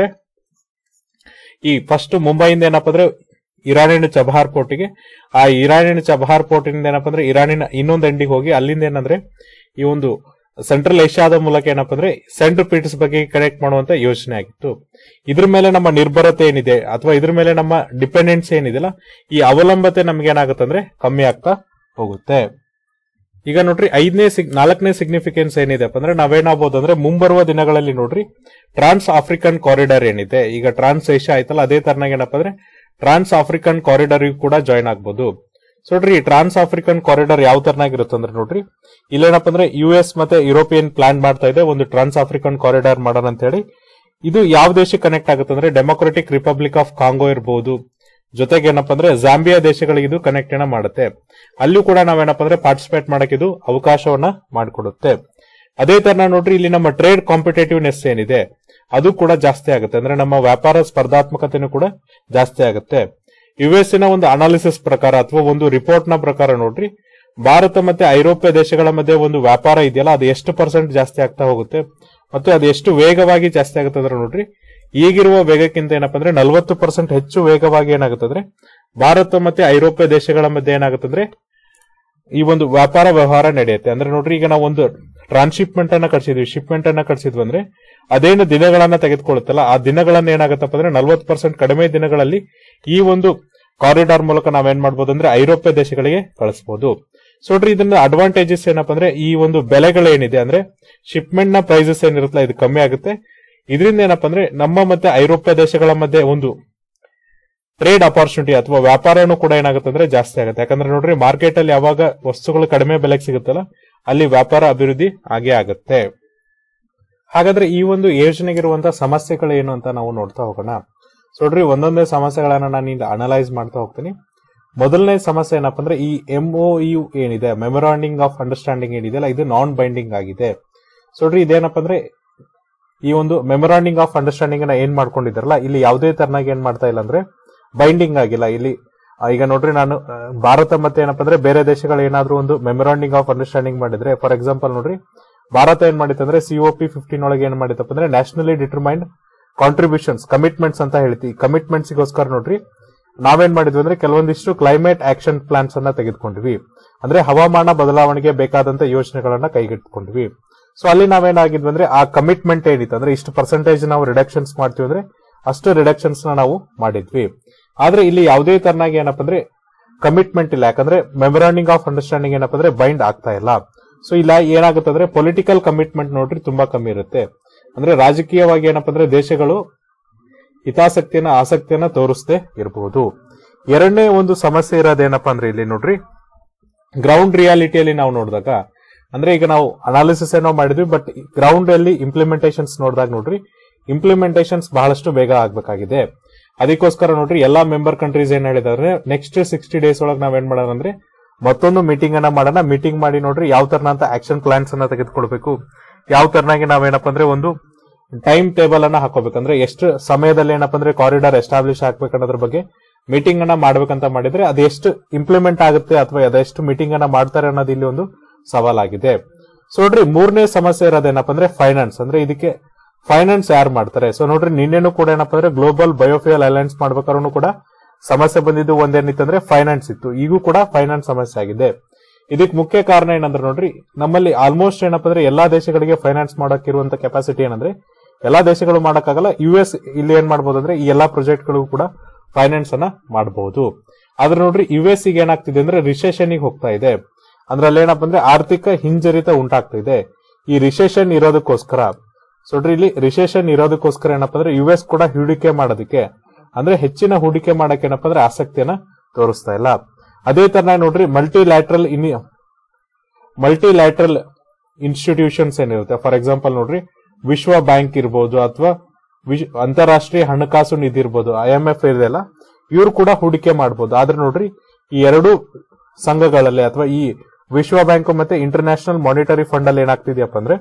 Speaker 1: ಈ ಫಸ್ಟ್ ಮುಂಬೈಯಿಂದ ಏನಪ್ಪ ಅಂದ್ರೆ ಇರಾನಿನ ಚಬಹಾರ್ ಪೋರ್ಟಿಗೆ ಆ ಇರಾನಿನ ಚಬಹಾರ್ ಪೋರ್ಟ್ ಇಂದ ಏನಪ್ಪ ಅಂದ್ರೆ ಇರಾನಿನ ಇನ್ನೊಂದು ಎಂಡಿಗೆ ಹೋಗಿ ಅಲ್ಲಿಂದ ಏನಂದ್ರೆ ಈ ಒಂದು ಸೆಂಟ್ರಲ್ ಏಷ್ಯಾದ ಮೂಲಕ ಏನಪ್ಪ ಅಂದ್ರೆ ಸೆಂಟ್ ಪೀಟರ್ಸ್ ಬಗ್ಗೆ ಕನೆಕ್ಟ್ ಮಾಡುವಂತ ಯೋಜನೆ ಆಗಿತ್ತು ಇದ್ರ ಮೇಲೆ ನಮ್ಮ ನಿರ್ಭರತೆ ಏನಿದೆ ಅಥವಾ ಇದ್ರ ಮೇಲೆ ನಮ್ಮ ಡಿಪೆಂಡೆನ್ಸ್ ಏನಿದೆಯಲ್ಲ ಈ ಅವಲಂಬತೆ ನಮ್ಗೆ ಏನಾಗುತ್ತೆ ಅಂದ್ರೆ ಕಮ್ಮಿ ಆಗ್ತಾ ಹೋಗುತ್ತೆ ಈಗ ನೋಡ್ರಿ ಐದನೇ ನಾಲ್ಕನೇ ಸಿಗ್ನಿಫಿಕೆನ್ಸ್ ಏನಿದೆ ಅಂದ್ರೆ ನಾವೇನಾಗಬಹುದು ಅಂದ್ರೆ ಮುಂಬರುವ ದಿನಗಳಲ್ಲಿ ನೋಡ್ರಿ ಟ್ರಾನ್ಸ್ ಆಫ್ರಿಕನ್ ಕಾರಿಡಾರ್ ಏನಿದೆ ಈಗ ಟ್ರಾನ್ಸ್ ಏಷ್ಯಾ ಆಯ್ತಲ್ಲ ಅದೇ ತರನಾಗ ಏನಪ್ಪಾ ಅಂದ್ರೆ ಟ್ರಾನ್ಸ್ ಆಫ್ರಿಕನ್ ಕಾರಿಡಾರ್ ಕೂಡ ಜಾಯ್ನ್ ಆಗ್ಬೋದು ಸೊ ನೋಡ್ರಿ ಈ ಟ್ರಾನ್ಸ್ ಆಫ್ರಿಕನ್ ಕಾರಿಡಾರ್ ಯಾವ ತರನಾಗಿರುತ್ತೆ ಅಂದ್ರೆ ನೋಡ್ರಿ ಇಲ್ಲೇನಪ್ಪ ಅಂದ್ರೆ ಯು ಎಸ್ ಮತ್ತೆ ಯುರೋಪಿಯನ್ ಪ್ಲಾನ್ ಮಾಡ್ತಾ ಇದೆ ಒಂದು ಟ್ರಾನ್ಸ್ ಆಫ್ರಿಕನ್ ಕಾರಿಡಾರ್ ಮಾಡೋಣ ಅಂತ ಹೇಳಿ ಇದು ಯಾವ ದೇಶಕ್ಕೆ ಕನೆಕ್ಟ್ ಆಗುತ್ತೆ ಅಂದ್ರೆ ಡೆಮೊಕ್ರೆಟಿಕ್ ರಿಪಬ್ಲಿಕ್ ಆಫ್ ಕಾಂಗೋ ಇರಬಹುದು ಜೊತೆಗೆ ಏನಪ್ಪಾ ಅಂದ್ರೆ ಜಾಂಬಿಯಾ ದೇಶಗಳಿಗೆ ಇದು ಕನೆಕ್ಟ್ ಏನ ಮಾಡುತ್ತೆ ಅಲ್ಲೂ ಕೂಡ ನಾವೇನಪ್ಪ ಅಂದ್ರೆ ಪಾರ್ಟಿಸಿಪೇಟ್ ಮಾಡಕ್ ಇದು ಅವಕಾಶವನ್ನ ಮಾಡಿಕೊಡುತ್ತೆ ಅದೇ ತರ ನೋಡ್ರಿ ಇಲ್ಲಿ ನಮ್ಮ ಟ್ರೇಡ್ ಕಾಂಪಿಟೇಟಿವ್ನೆಸ್ ಏನಿದೆ ಅದು ಕೂಡ ಜಾಸ್ತಿ ಆಗುತ್ತೆ ಅಂದ್ರೆ ನಮ್ಮ ವ್ಯಾಪಾರ ಸ್ಪರ್ಧಾತ್ಮಕತೆನೂ ಕೂಡ ಜಾಸ್ತಿ ಆಗುತ್ತೆ ಯು ಎಸ್ ನ ಒಂದು ಅನಾಲಿಸಿಸ್ ಪ್ರಕಾರ ಅಥವಾ ಒಂದು ರಿಪೋರ್ಟ್ ನ ಪ್ರಕಾರ ನೋಡ್ರಿ ಭಾರತ ಮತ್ತೆ ಐರೋಪ್ಯ ದೇಶಗಳ ಮಧ್ಯೆ ಒಂದು ವ್ಯಾಪಾರ ಇದೆಯಲ್ಲ ಅದು ಎಷ್ಟು ಪರ್ಸೆಂಟ್ ಜಾಸ್ತಿ ಆಗ್ತಾ ಹೋಗುತ್ತೆ ಮತ್ತೆ ಅದು ಎಷ್ಟು ವೇಗವಾಗಿ ಜಾಸ್ತಿ ಆಗುತ್ತೆ ಅಂದ್ರೆ ನೋಡ್ರಿ ಈಗಿರುವ ವೇಗಕ್ಕಿಂತ ಏನಪ್ಪಾ ಅಂದ್ರೆ ನಲವತ್ತು ಪರ್ಸೆಂಟ್ ಹೆಚ್ಚು ವೇಗವಾಗಿ ಏನಾಗುತ್ತೆ ಅಂದ್ರೆ ಭಾರತ ಮತ್ತೆ ಐರೋಪ್ಯ ದೇಶಗಳ ಮಧ್ಯೆ ಏನಾಗುತ್ತೆ ಅಂದ್ರೆ ಈ ಒಂದು ವ್ಯಾಪಾರ ವ್ಯವಹಾರ ನಡೆಯುತ್ತೆ ಅಂದ್ರೆ ನೋಡ್ರಿ ಈಗ ನಾವು ಒಂದು ಟ್ರಾನ್ಸ್ಶಿಪ್ಮೆಂಟ್ ಅನ್ನ ಕಟ್ಸಿದ್ವಿ ಶಿಪ್ಮೆಂಟ್ ಅನ್ನ ಕಟ್ಸಿದ್ವಿ ಅಂದ್ರೆ ಅದೇನು ದಿನಗಳನ್ನ ತೆಗೆದುಕೊಳ್ಳುತ್ತಲ್ಲ ಆ ದಿನಗಳನ್ನ ಏನಾಗುತ್ತಪ್ಪ ಅಂದ್ರೆ ನಲ್ವತ್ತು ಪರ್ಸೆಂಟ್ ಕಡಿಮೆ ದಿನಗಳಲ್ಲಿ ಈ ಒಂದು ಕಾರಿಡಾರ್ ಮೂಲಕ ನಾವೇನ್ ಮಾಡ್ಬೋದು ಅಂದ್ರೆ ಐರೋಪ್ಯ ದೇಶಗಳಿಗೆ ಕಳಿಸಬಹುದು ಸೊ ನೋಡ್ರಿ ಇದನ್ನ ಅಡ್ವಾಂಟೇಜಸ್ ಏನಪ್ಪಾ ಅಂದ್ರೆ ಈ ಒಂದು ಬೆಲೆಗಳೇನಿದೆ ಅಂದ್ರೆ ಶಿಪ್ಮೆಂಟ್ ನ ಪ್ರೈಸಸ್ ಏನಿರುತ್ತಲ್ಲ ಇದು ಕಮ್ಮಿ ಆಗುತ್ತೆ ಇದರಿಂದ ಏನಪ್ಪಾ ಅಂದ್ರೆ ನಮ್ಮ ಮತ್ತೆ ಐರೋಪ್ಯ ದೇಶಗಳ ಮಧ್ಯೆ ಒಂದು ಟ್ರೇಡ್ ಅಪಾರ್ಚುನಿಟಿ ಅಥವಾ ವ್ಯಾಪಾರನೂ ಕೂಡ ಏನಾಗುತ್ತೆ ಅಂದ್ರೆ ಜಾಸ್ತಿ ಆಗುತ್ತೆ ಯಾಕಂದ್ರೆ ನೋಡ್ರಿ ಮಾರ್ಕೆಟ್ ಅಲ್ಲಿ ಯಾವಾಗ ವಸ್ತುಗಳು ಕಡಿಮೆ ಬೆಲೆಗೆ ಸಿಗುತ್ತಲ್ಲ ಅಲ್ಲಿ ವ್ಯಾಪಾರ ಅಭಿವೃದ್ಧಿ ಆಗೇ ಆಗುತ್ತೆ ಹಾಗಾದ್ರೆ ಈ ಒಂದು ಯೋಜನೆಗಿರುವಂತಹ ಸಮಸ್ಯೆಗಳು ಏನು ಅಂತ ನಾವು ನೋಡ್ತಾ ಹೋಗೋಣ ಸೊ ನೋಡ್ರಿ ಒಂದೊಂದೇ ಸಮಸ್ಯೆಗಳನ್ನ ನಾನು ಈಗ ಅನಲೈಸ್ ಮಾಡ್ತಾ ಹೋಗ್ತೀನಿ ಮೊದಲನೇ ಸಮಸ್ಯೆ ಏನಪ್ಪಾ ಅಂದ್ರೆ ಈ ಎಂಒ ಯು ಏನಿದೆ ಮೆಮೊರಾಂಡಿಂಗ್ ಆಫ್ ಅಂಡರ್ಸ್ಟ್ಯಾಂಡಿಂಗ್ ಏನಿದೆಯಲ್ಲ ಇದು ನಾನ್ ಬೈಂಡಿಂಗ್ ಆಗಿದೆ ಸೊ ನೋಡ್ರಿ ಇದೇನಪ್ಪ ಅಂದ್ರೆ ಈ ಒಂದು ಮೆಮೊರಾಂಡಿಂಗ್ ಆಫ್ ಅಂಡರ್ಸ್ಟ್ಯಾಂಡಿಂಗ್ ಅನ್ನ ಏನ್ ಮಾಡ್ಕೊಂಡಿದ್ದಾರಲ್ಲ ಇಲ್ಲಿ ಯಾವುದೇ ತರನಾಗಿ ಏನ್ ಮಾಡ್ತಾ ಇಲ್ಲ ಅಂದ್ರೆ ಬೈಂಡಿಂಗ್ ಆಗಿಲ್ಲ ಇಲ್ಲಿ ಆ, ಈಗ ನೋಡ್ರಿ ನಾನು ಆ, ಭಾರತ ಮತ್ತೆ ಏನಪ್ಪಾ ಅಂದ್ರೆ ಬೇರೆ ದೇಶಗಳು ಏನಾದ್ರೂ ಒಂದು ಮೆಮೊರಾಂಡಿಂಗ್ ಆಫ್ ಅಂಡರ್ಸ್ಟ್ಯಾಂಡಿಂಗ್ ಮಾಡಿದ್ರೆ ಫಾರ್ ಎಕ್ಸಾಂಪಲ್ ನೋಡ್ರಿ ಭಾರತ ಏನ್ ಮಾಡಿತ್ತು ಅಂದ್ರೆ ಸಿಒಪಿ ಫಿಫ್ಟೀನ್ ಒಳಗೆ ಏನ್ ಮಾಡಿತ್ತಪ್ಪ ಅಂದ್ರೆ ನ್ಯಾಷನಲಿ ಡಿಟರ್ಮೈನ್ಡ್ ಕಾಂಟ್ರಿಬ್ಯೂಷನ್ಸ್ ಕಮಿಟ್ಮೆಂಟ್ಸ್ ಅಂತ ಹೇಳ್ತೀವಿ ಕಮಿಟ್ಮೆಂಟ್ಸ್ ಗೋಸ್ಕರ ನೋಡ್ರಿ ನಾವೇನ್ ಮಾಡಿದ್ವಿ ಅಂದ್ರೆ ಕೆಲವೊಂದಿಷ್ಟು ಕ್ಲೈಮೇಟ್ ಆಕ್ಷನ್ ಪ್ಲಾನ್ಸ್ ಅನ್ನ ತೆಗೆದುಕೊಂಡ್ವಿ ಅಂದ್ರೆ ಹವಾಮಾನ ಬದಲಾವಣೆಗೆ ಬೇಕಾದಂತ ಯೋಜನೆಗಳನ್ನ ಕೈಗೆತ್ತಿಕೊಂಡ್ವಿ ಸೊ ಅಲ್ಲಿ ನಾವೇನಾಗಿದ್ವಿ ಅಂದ್ರೆ ಆ ಕಮಿಟ್ಮೆಂಟ್ ಏನಿತ್ತು ಅಂದ್ರೆ ಇಷ್ಟು ಪರ್ಸೆಂಟೇಜ್ ನಾವು ರಿಡಕ್ಷನ್ಸ್ ಮಾಡ್ತೀವಿ ಅಂದ್ರೆ ಅಷ್ಟು ರಿಡಕ್ಷನ್ಸ್ ನ ನಾವು ಮಾಡಿದ್ವಿ ಆದ್ರೆ ಇಲ್ಲಿ ಯಾವುದೇ ತರನಾಗಿ ಏನಪ್ಪ ಅಂದ್ರೆ ಕಮಿಟ್ಮೆಂಟ್ ಇಲ್ಲ ಯಾಕಂದ್ರೆ ಮೆಮೊರಾಂಡಿಂಗ್ ಆಫ್ ಅಂಡರ್ಸ್ಟ್ಯಾಂಡಿಂಗ್ ಏನಪ್ಪ ಅಂದ್ರೆ ಬೈಂಡ್ ಆಗ್ತಾ ಇಲ್ಲ ಸೊ ಇಲ್ಲ ಏನಾಗುತ್ತೆ ಅಂದ್ರೆ ಪೊಲಿಟಿಕಲ್ ಕಮಿಟ್ಮೆಂಟ್ ನೋಡ್ರಿ ತುಂಬಾ ಕಮ್ಮಿ ಇರುತ್ತೆ ಅಂದ್ರೆ ರಾಜಕೀಯವಾಗಿ ಏನಪ್ಪ ಅಂದ್ರೆ ದೇಶಗಳು ಹಿತಾಸಕ್ತಿಯನ್ನ ಆಸಕ್ತಿಯನ್ನ ತೋರಿಸದೆ ಇರಬಹುದು ಎರಡನೇ ಒಂದು ಸಮಸ್ಯೆ ಇರೋದೇನಪ್ಪ ಅಂದ್ರೆ ಇಲ್ಲಿ ನೋಡ್ರಿ ಗ್ರೌಂಡ್ ರಿಯಾಲಿಟಿಯಲ್ಲಿ ನಾವು ನೋಡಿದಾಗ ಅಂದ್ರೆ ಈಗ ನಾವು ಅನಾಲಿಸಿಸ್ ಏನೋ ಮಾಡಿದ್ವಿ ಬಟ್ ಗ್ರೌಂಡ್ ಅಲ್ಲಿ ಇಂಪ್ಲಿಮೆಂಟೇಷನ್ಸ್ ನೋಡಿದಾಗ ನೋಡ್ರಿ ಇಂಪ್ಲಿಮೆಂಟೇಷನ್ಸ್ ಬಹಳಷ್ಟು ಬೇಗ ಆಗ್ಬೇಕಾಗಿದೆ ಅದಕ್ಕೋಸ್ಕರ ನೋಡ್ರಿ ಎಲ್ಲಾ ಮೆಂಬರ್ ಕಂಟ್ರೀಸ್ ಏನ್ ಹೇಳಿದಾರೆ ನೆಕ್ಸ್ಟ್ ಸಿಕ್ಸ್ಟಿ ಡೇಸ್ ಒಳಗೆ ನಾವೇನ್ ಮಾಡೋಣ ಅಂದ್ರೆ ಮತ್ತೊಂದು ಮೀಟಿಂಗ್ ಅನ್ನ ಮಾಡೋಣ ಮೀಟಿಂಗ್ ಮಾಡಿ ನೋಡ್ರಿ ಯಾವ ತರನಂತ ಆಕ್ಷನ್ ಪ್ಲಾನ್ಸ್ ಅನ್ನ ತೆಗೆದುಕೊಳ್ಬೇಕು ಯಾವ ತರನಾಗಿ ನಾವೇನಪ್ಪ ಅಂದ್ರೆ ಒಂದು ಟೈಮ್ ಟೇಬಲ್ ಅನ್ನ ಹಾಕೋಬೇಕಂದ್ರೆ ಎಷ್ಟು ಸಮಯದಲ್ಲಿ ಏನಪ್ಪ ಅಂದ್ರೆ ಕಾರಿಡಾರ್ ಎಸ್ಟಾಬ್ಲಿಷ್ ಆಗ್ಬೇಕು ಅನ್ನೋದ್ರ ಬಗ್ಗೆ ಮೀಟಿಂಗ್ ಅನ್ನ ಮಾಡ್ಬೇಕಂತ ಮಾಡಿದ್ರೆ ಅದು ಎಷ್ಟು ಇಂಪ್ಲಿಮೆಂಟ್ ಆಗುತ್ತೆ ಅಥವಾ ಅದೆಷ್ಟು ಮೀಟಿಂಗ್ ಅನ್ನ ಮಾಡ್ತಾರೆ ಅನ್ನೋದು ಇಲ್ಲಿ ಒಂದು ಸವಾಲಾಗಿದೆ ಸೊ ನೋಡ್ರಿ ಮೂರನೇ ಸಮಸ್ಯೆ ಇರೋದೇನಪ್ಪ ಅಂದ್ರೆ ಫೈನಾನ್ಸ್ ಅಂದ್ರೆ ಇದಕ್ಕೆ ಫೈನಾನ್ಸ್ ಯಾರು ಮಾಡ್ತಾರೆ ಸೊ ನೋಡ್ರಿ ನಿನ್ನೆನೂ ಕೂಡ ಏನಪ್ಪ ಅಂದ್ರೆ ಗ್ಲೋಬಲ್ ಬಯೋಫಿಯಲ್ ಅಲೈನ್ಸ್ ಮಾಡ್ಬೇಕಾದ್ರೂ ಕೂಡ ಸಮಸ್ಯೆ ಬಂದಿದ್ದು ಒಂದೇನಿತ್ತಂದ್ರೆ ಫೈನಾನ್ಸ್ ಇತ್ತು ಈಗೂ ಕೂಡ ಫೈನಾನ್ಸ್ ಸಮಸ್ಯೆ ಆಗಿದೆ ಇದಕ್ಕೆ ಮುಖ್ಯ ಕಾರಣ ಏನಂದ್ರೆ ನೋಡ್ರಿ ನಮ್ಮಲ್ಲಿ ಆಲ್ಮೋಸ್ಟ್ ಏನಪ್ಪ ಅಂದ್ರೆ ಎಲ್ಲಾ ದೇಶಗಳಿಗೆ ಫೈನಾನ್ಸ್ ಮಾಡಕ್ಕಿರುವಂತ ಕೆಪಾಸಿಟಿ ಏನಂದ್ರೆ ಎಲ್ಲಾ ದೇಶಗಳು ಮಾಡಕ್ಕಾಗಲ್ಲ ಯು ಎಸ್ ಇಲ್ಲಿ ಏನ್ ಮಾಡ್ಬೋದು ಅಂದ್ರೆ ಈ ಎಲ್ಲಾ ಪ್ರಾಜೆಕ್ಟ್ಗಳಿಗೂ ಕೂಡ ಫೈನಾನ್ಸ್ ಅನ್ನ ಮಾಡಬಹುದು ಆದ್ರೆ ನೋಡ್ರಿ ಯು ಎಸ್ ಗೆ ಏನಾಗ್ತಿದೆ ಅಂದ್ರೆ ರಿಸೆಷನ್ ಹೋಗ್ತಾ ಇದೆ ಅಂದ್ರೆ ಅಲ್ಲಿ ಏನಪ್ಪ ಅಂದ್ರೆ ಆರ್ಥಿಕ ಹಿಂಜರಿತ ಉಂಟಾಗ್ತಾ ಇದೆ ಈ ರಿಸೆಷನ್ ಇರೋದಕ್ಕೋಸ್ಕರ ಸೊ ನೋಡ್ರಿ ಇಲ್ಲಿ ರಿಸೆಷನ್ ಇರೋದಕ್ಕೋಸ್ಕರ ಏನಪ್ಪ ಅಂದ್ರೆ ಯು ಎಸ್ ಕೂಡ ಹೂಡಿಕೆ ಮಾಡೋದಕ್ಕೆ ಅಂದ್ರೆ ಹೆಚ್ಚಿನ ಹೂಡಿಕೆ ಮಾಡಕ್ಕೆ ಏನಪ್ಪ ಅಂದ್ರೆ ಆಸಕ್ತಿಯನ್ನ ತೋರಿಸ್ತಾ ಇಲ್ಲ ಅದೇ ತರ ನೋಡ್ರಿ multilateral in multilateral institutions ಏನಿರುತ್ತೆ ಫಾರ್ ಎಕ್ಸಾಂಪಲ್ ನೋಡ್ರಿ ವಿಶ್ವ ಬ್ಯಾಂಕ್ ಇರ್ಬೋದು ಅಥವಾ ಅಂತಾರಾಷ್ಟ್ರೀಯ ಹಣಕಾಸು ನಿಧಿ ಇರ್ಬೋದು ಐ ಎಂ ಎಫ್ ಇದೆಲ್ಲ ಇವ್ರು ಕೂಡ ಹೂಡಿಕೆ ಮಾಡಬಹುದು ಆದ್ರೆ ನೋಡ್ರಿ ಈ ಎರಡು ಸಂಘಗಳಲ್ಲಿ ಅಥವಾ ಈ ವಿಶ್ವ ಬ್ಯಾಂಕ್ ಮತ್ತೆ ಇಂಟರ್ನ್ಯಾಷನಲ್ ಮಾನಿಟರಿ ಫಂಡ್ ಅಲ್ಲಿ ಏನಾಗ್ತಿದೆಯಪ್ಪ ಅಂದ್ರೆ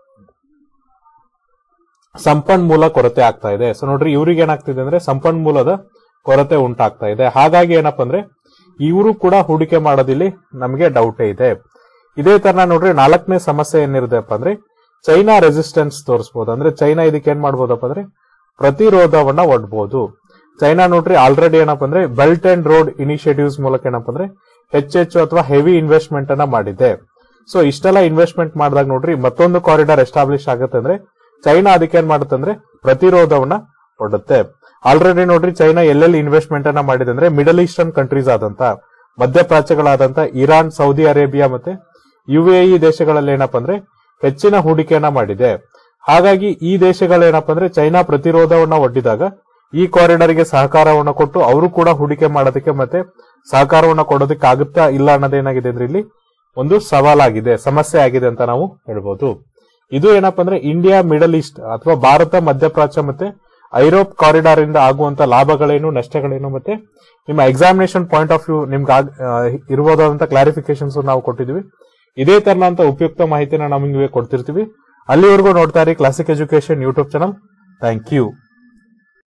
Speaker 1: ಸಂಪನ್ಮೂಲ ಕೊರತೆ ಆಗ್ತಾ ಇದೆ ಸೊ ನೋಡ್ರಿ ಇವ್ರಿಗೆ ಏನಾಗ್ತಿದೆ ಅಂದ್ರೆ ಸಂಪನ್ಮೂಲದ ಕೊರತೆ ಉಂಟಾಗ್ತಾ ಇದೆ ಹಾಗಾಗಿ ಏನಪ್ಪ ಅಂದ್ರೆ ಇವರು ಕೂಡ ಹೂಡಿಕೆ ಮಾಡೋದಿಲ್ಲಿ ನಮಗೆ ಡೌಟೇ ಇದೆ ಇದೇ ತರ ನೋಡ್ರಿ ನಾಲ್ಕನೇ ಸಮಸ್ಯೆ ಏನಿರುದೆಪ್ಪ ಅಂದ್ರೆ ಚೈನಾ ರೆಸಿಸ್ಟೆನ್ಸ್ ತೋರಿಸಬಹುದು ಅಂದ್ರೆ ಚೈನಾ ಇದಕ್ಕೆ ಏನ್ ಮಾಡ್ಬೋದಪ್ಪ ಅಂದ್ರೆ ಪ್ರತಿರೋಧವನ್ನ ಒಡ್ಬಹುದು ಚೈನಾ ನೋಡ್ರಿ ಆಲ್ರೆಡಿ ಏನಪ್ಪ ಅಂದ್ರೆ ಬೆಲ್ಟ್ ಅಂಡ್ ರೋಡ್ ಇನಿಷಿಯೇಟಿವ್ಸ್ ಮೂಲಕ ಏನಪ್ಪ ಅಂದ್ರೆ ಹೆಚ್ಚೆಚ್ಚು ಅಥವಾ ಹೆವಿ ಇನ್ವೆಸ್ಟ್ಮೆಂಟ್ ಅನ್ನ ಮಾಡಿದೆ ಸೊ ಇಷ್ಟೆಲ್ಲ ಇನ್ವೆಸ್ಟ್ಮೆಂಟ್ ಮಾಡಿದಾಗ ನೋಡ್ರಿ ಮತ್ತೊಂದು ಕಾರಿಡಾರ್ ಎಸ್ಟಾಬ್ಲಿಷ್ ಆಗುತ್ತೆ ಅಂದ್ರೆ ಚೈನಾ ಅದಕ್ಕೆ ಏನ್ ಮಾಡುತ್ತೆ ಅಂದ್ರೆ ಪ್ರತಿರೋಧವನ್ನ ಒಡ್ಡುತ್ತೆ ಆಲ್ರೆಡಿ ನೋಡ್ರಿ ಚೈನಾ ಎಲ್ಲೆಲ್ಲಿ ಇನ್ವೆಸ್ಟ್ಮೆಂಟ್ ಅನ್ನ ಮಾಡಿದೆ ಅಂದ್ರೆ ಮಿಡಲ್ ಈಸ್ಟರ್ನ್ ಕಂಟ್ರೀಸ್ ಆದಂತ ಮಧ್ಯಪ್ರಾಚ್ಯಗಳಾದಂತ ಇರಾನ್ ಸೌದಿ ಅರೇಬಿಯಾ ಮತ್ತೆ ಯುಎಇ ದೇಶಗಳಲ್ಲಿ ಏನಪ್ಪಾ ಅಂದ್ರೆ ಹೆಚ್ಚಿನ ಹೂಡಿಕೆಯನ್ನ ಮಾಡಿದೆ ಹಾಗಾಗಿ ಈ ದೇಶಗಳೇನಪ್ಪ ಅಂದ್ರೆ ಚೈನಾ ಪ್ರತಿರೋಧವನ್ನ ಒಡ್ಡಿದಾಗ ಈ ಕಾರಿಡಾರ್ ಗೆ ಸಹಕಾರವನ್ನ ಕೊಟ್ಟು ಅವರು ಕೂಡ ಹೂಡಿಕೆ ಮಾಡೋದಕ್ಕೆ ಮತ್ತೆ ಸಹಕಾರವನ್ನ ಕೊಡೋದಕ್ಕೆ ಆಗುತ್ತಾ ಇಲ್ಲ ಅನ್ನೋದೇನಾಗಿದೆ ಅಂದ್ರೆ ಇಲ್ಲಿ ಒಂದು ಸವಾಲಾಗಿದೆ ಸಮಸ್ಯೆ ಆಗಿದೆ ಅಂತ ನಾವು ಹೇಳ್ಬೋದು ಇದು ಏನಪ್ಪಾ ಅಂದ್ರೆ ಇಂಡಿಯಾ ಮಿಡಲ್ ಈಸ್ಟ್ ಅಥವಾ ಭಾರತ ಮಧ್ಯಪ್ರಾಚ್ಯ ಮತ್ತೆ ಐರೋಪ್ ಕಾರಿಡಾರ್ ಇಂದ ಆಗುವಂತ ಲಾಭಗಳೇನು ನಷ್ಟಗಳೇನು ಮತ್ತೆ ನಿಮ್ಮ ಎಕ್ಸಾಮಿನೇಷನ್ ಪಾಯಿಂಟ್ ಆಫ್ ವ್ಯೂ ನಿಮ್ಗೆ ಆಗ್- ಆ, ಇರ್ಬೋದಾದಂತ ಕ್ಲಾರಿಫಿಕೇಶನ್ಸ್ ನಾವು ಕೊಟ್ಟಿದ್ವಿ ಇದೇ ತರನಂತ ಉಪಯುಕ್ತ ಮಾಹಿತಿನ ನಾವು ನಿಮಗೆ ಕೊಡ್ತಿರ್ತೀವಿ ಅಲ್ಲಿವರೆಗೂ ನೋಡ್ತಾ ಇರಿ classic education YouTube channel thank you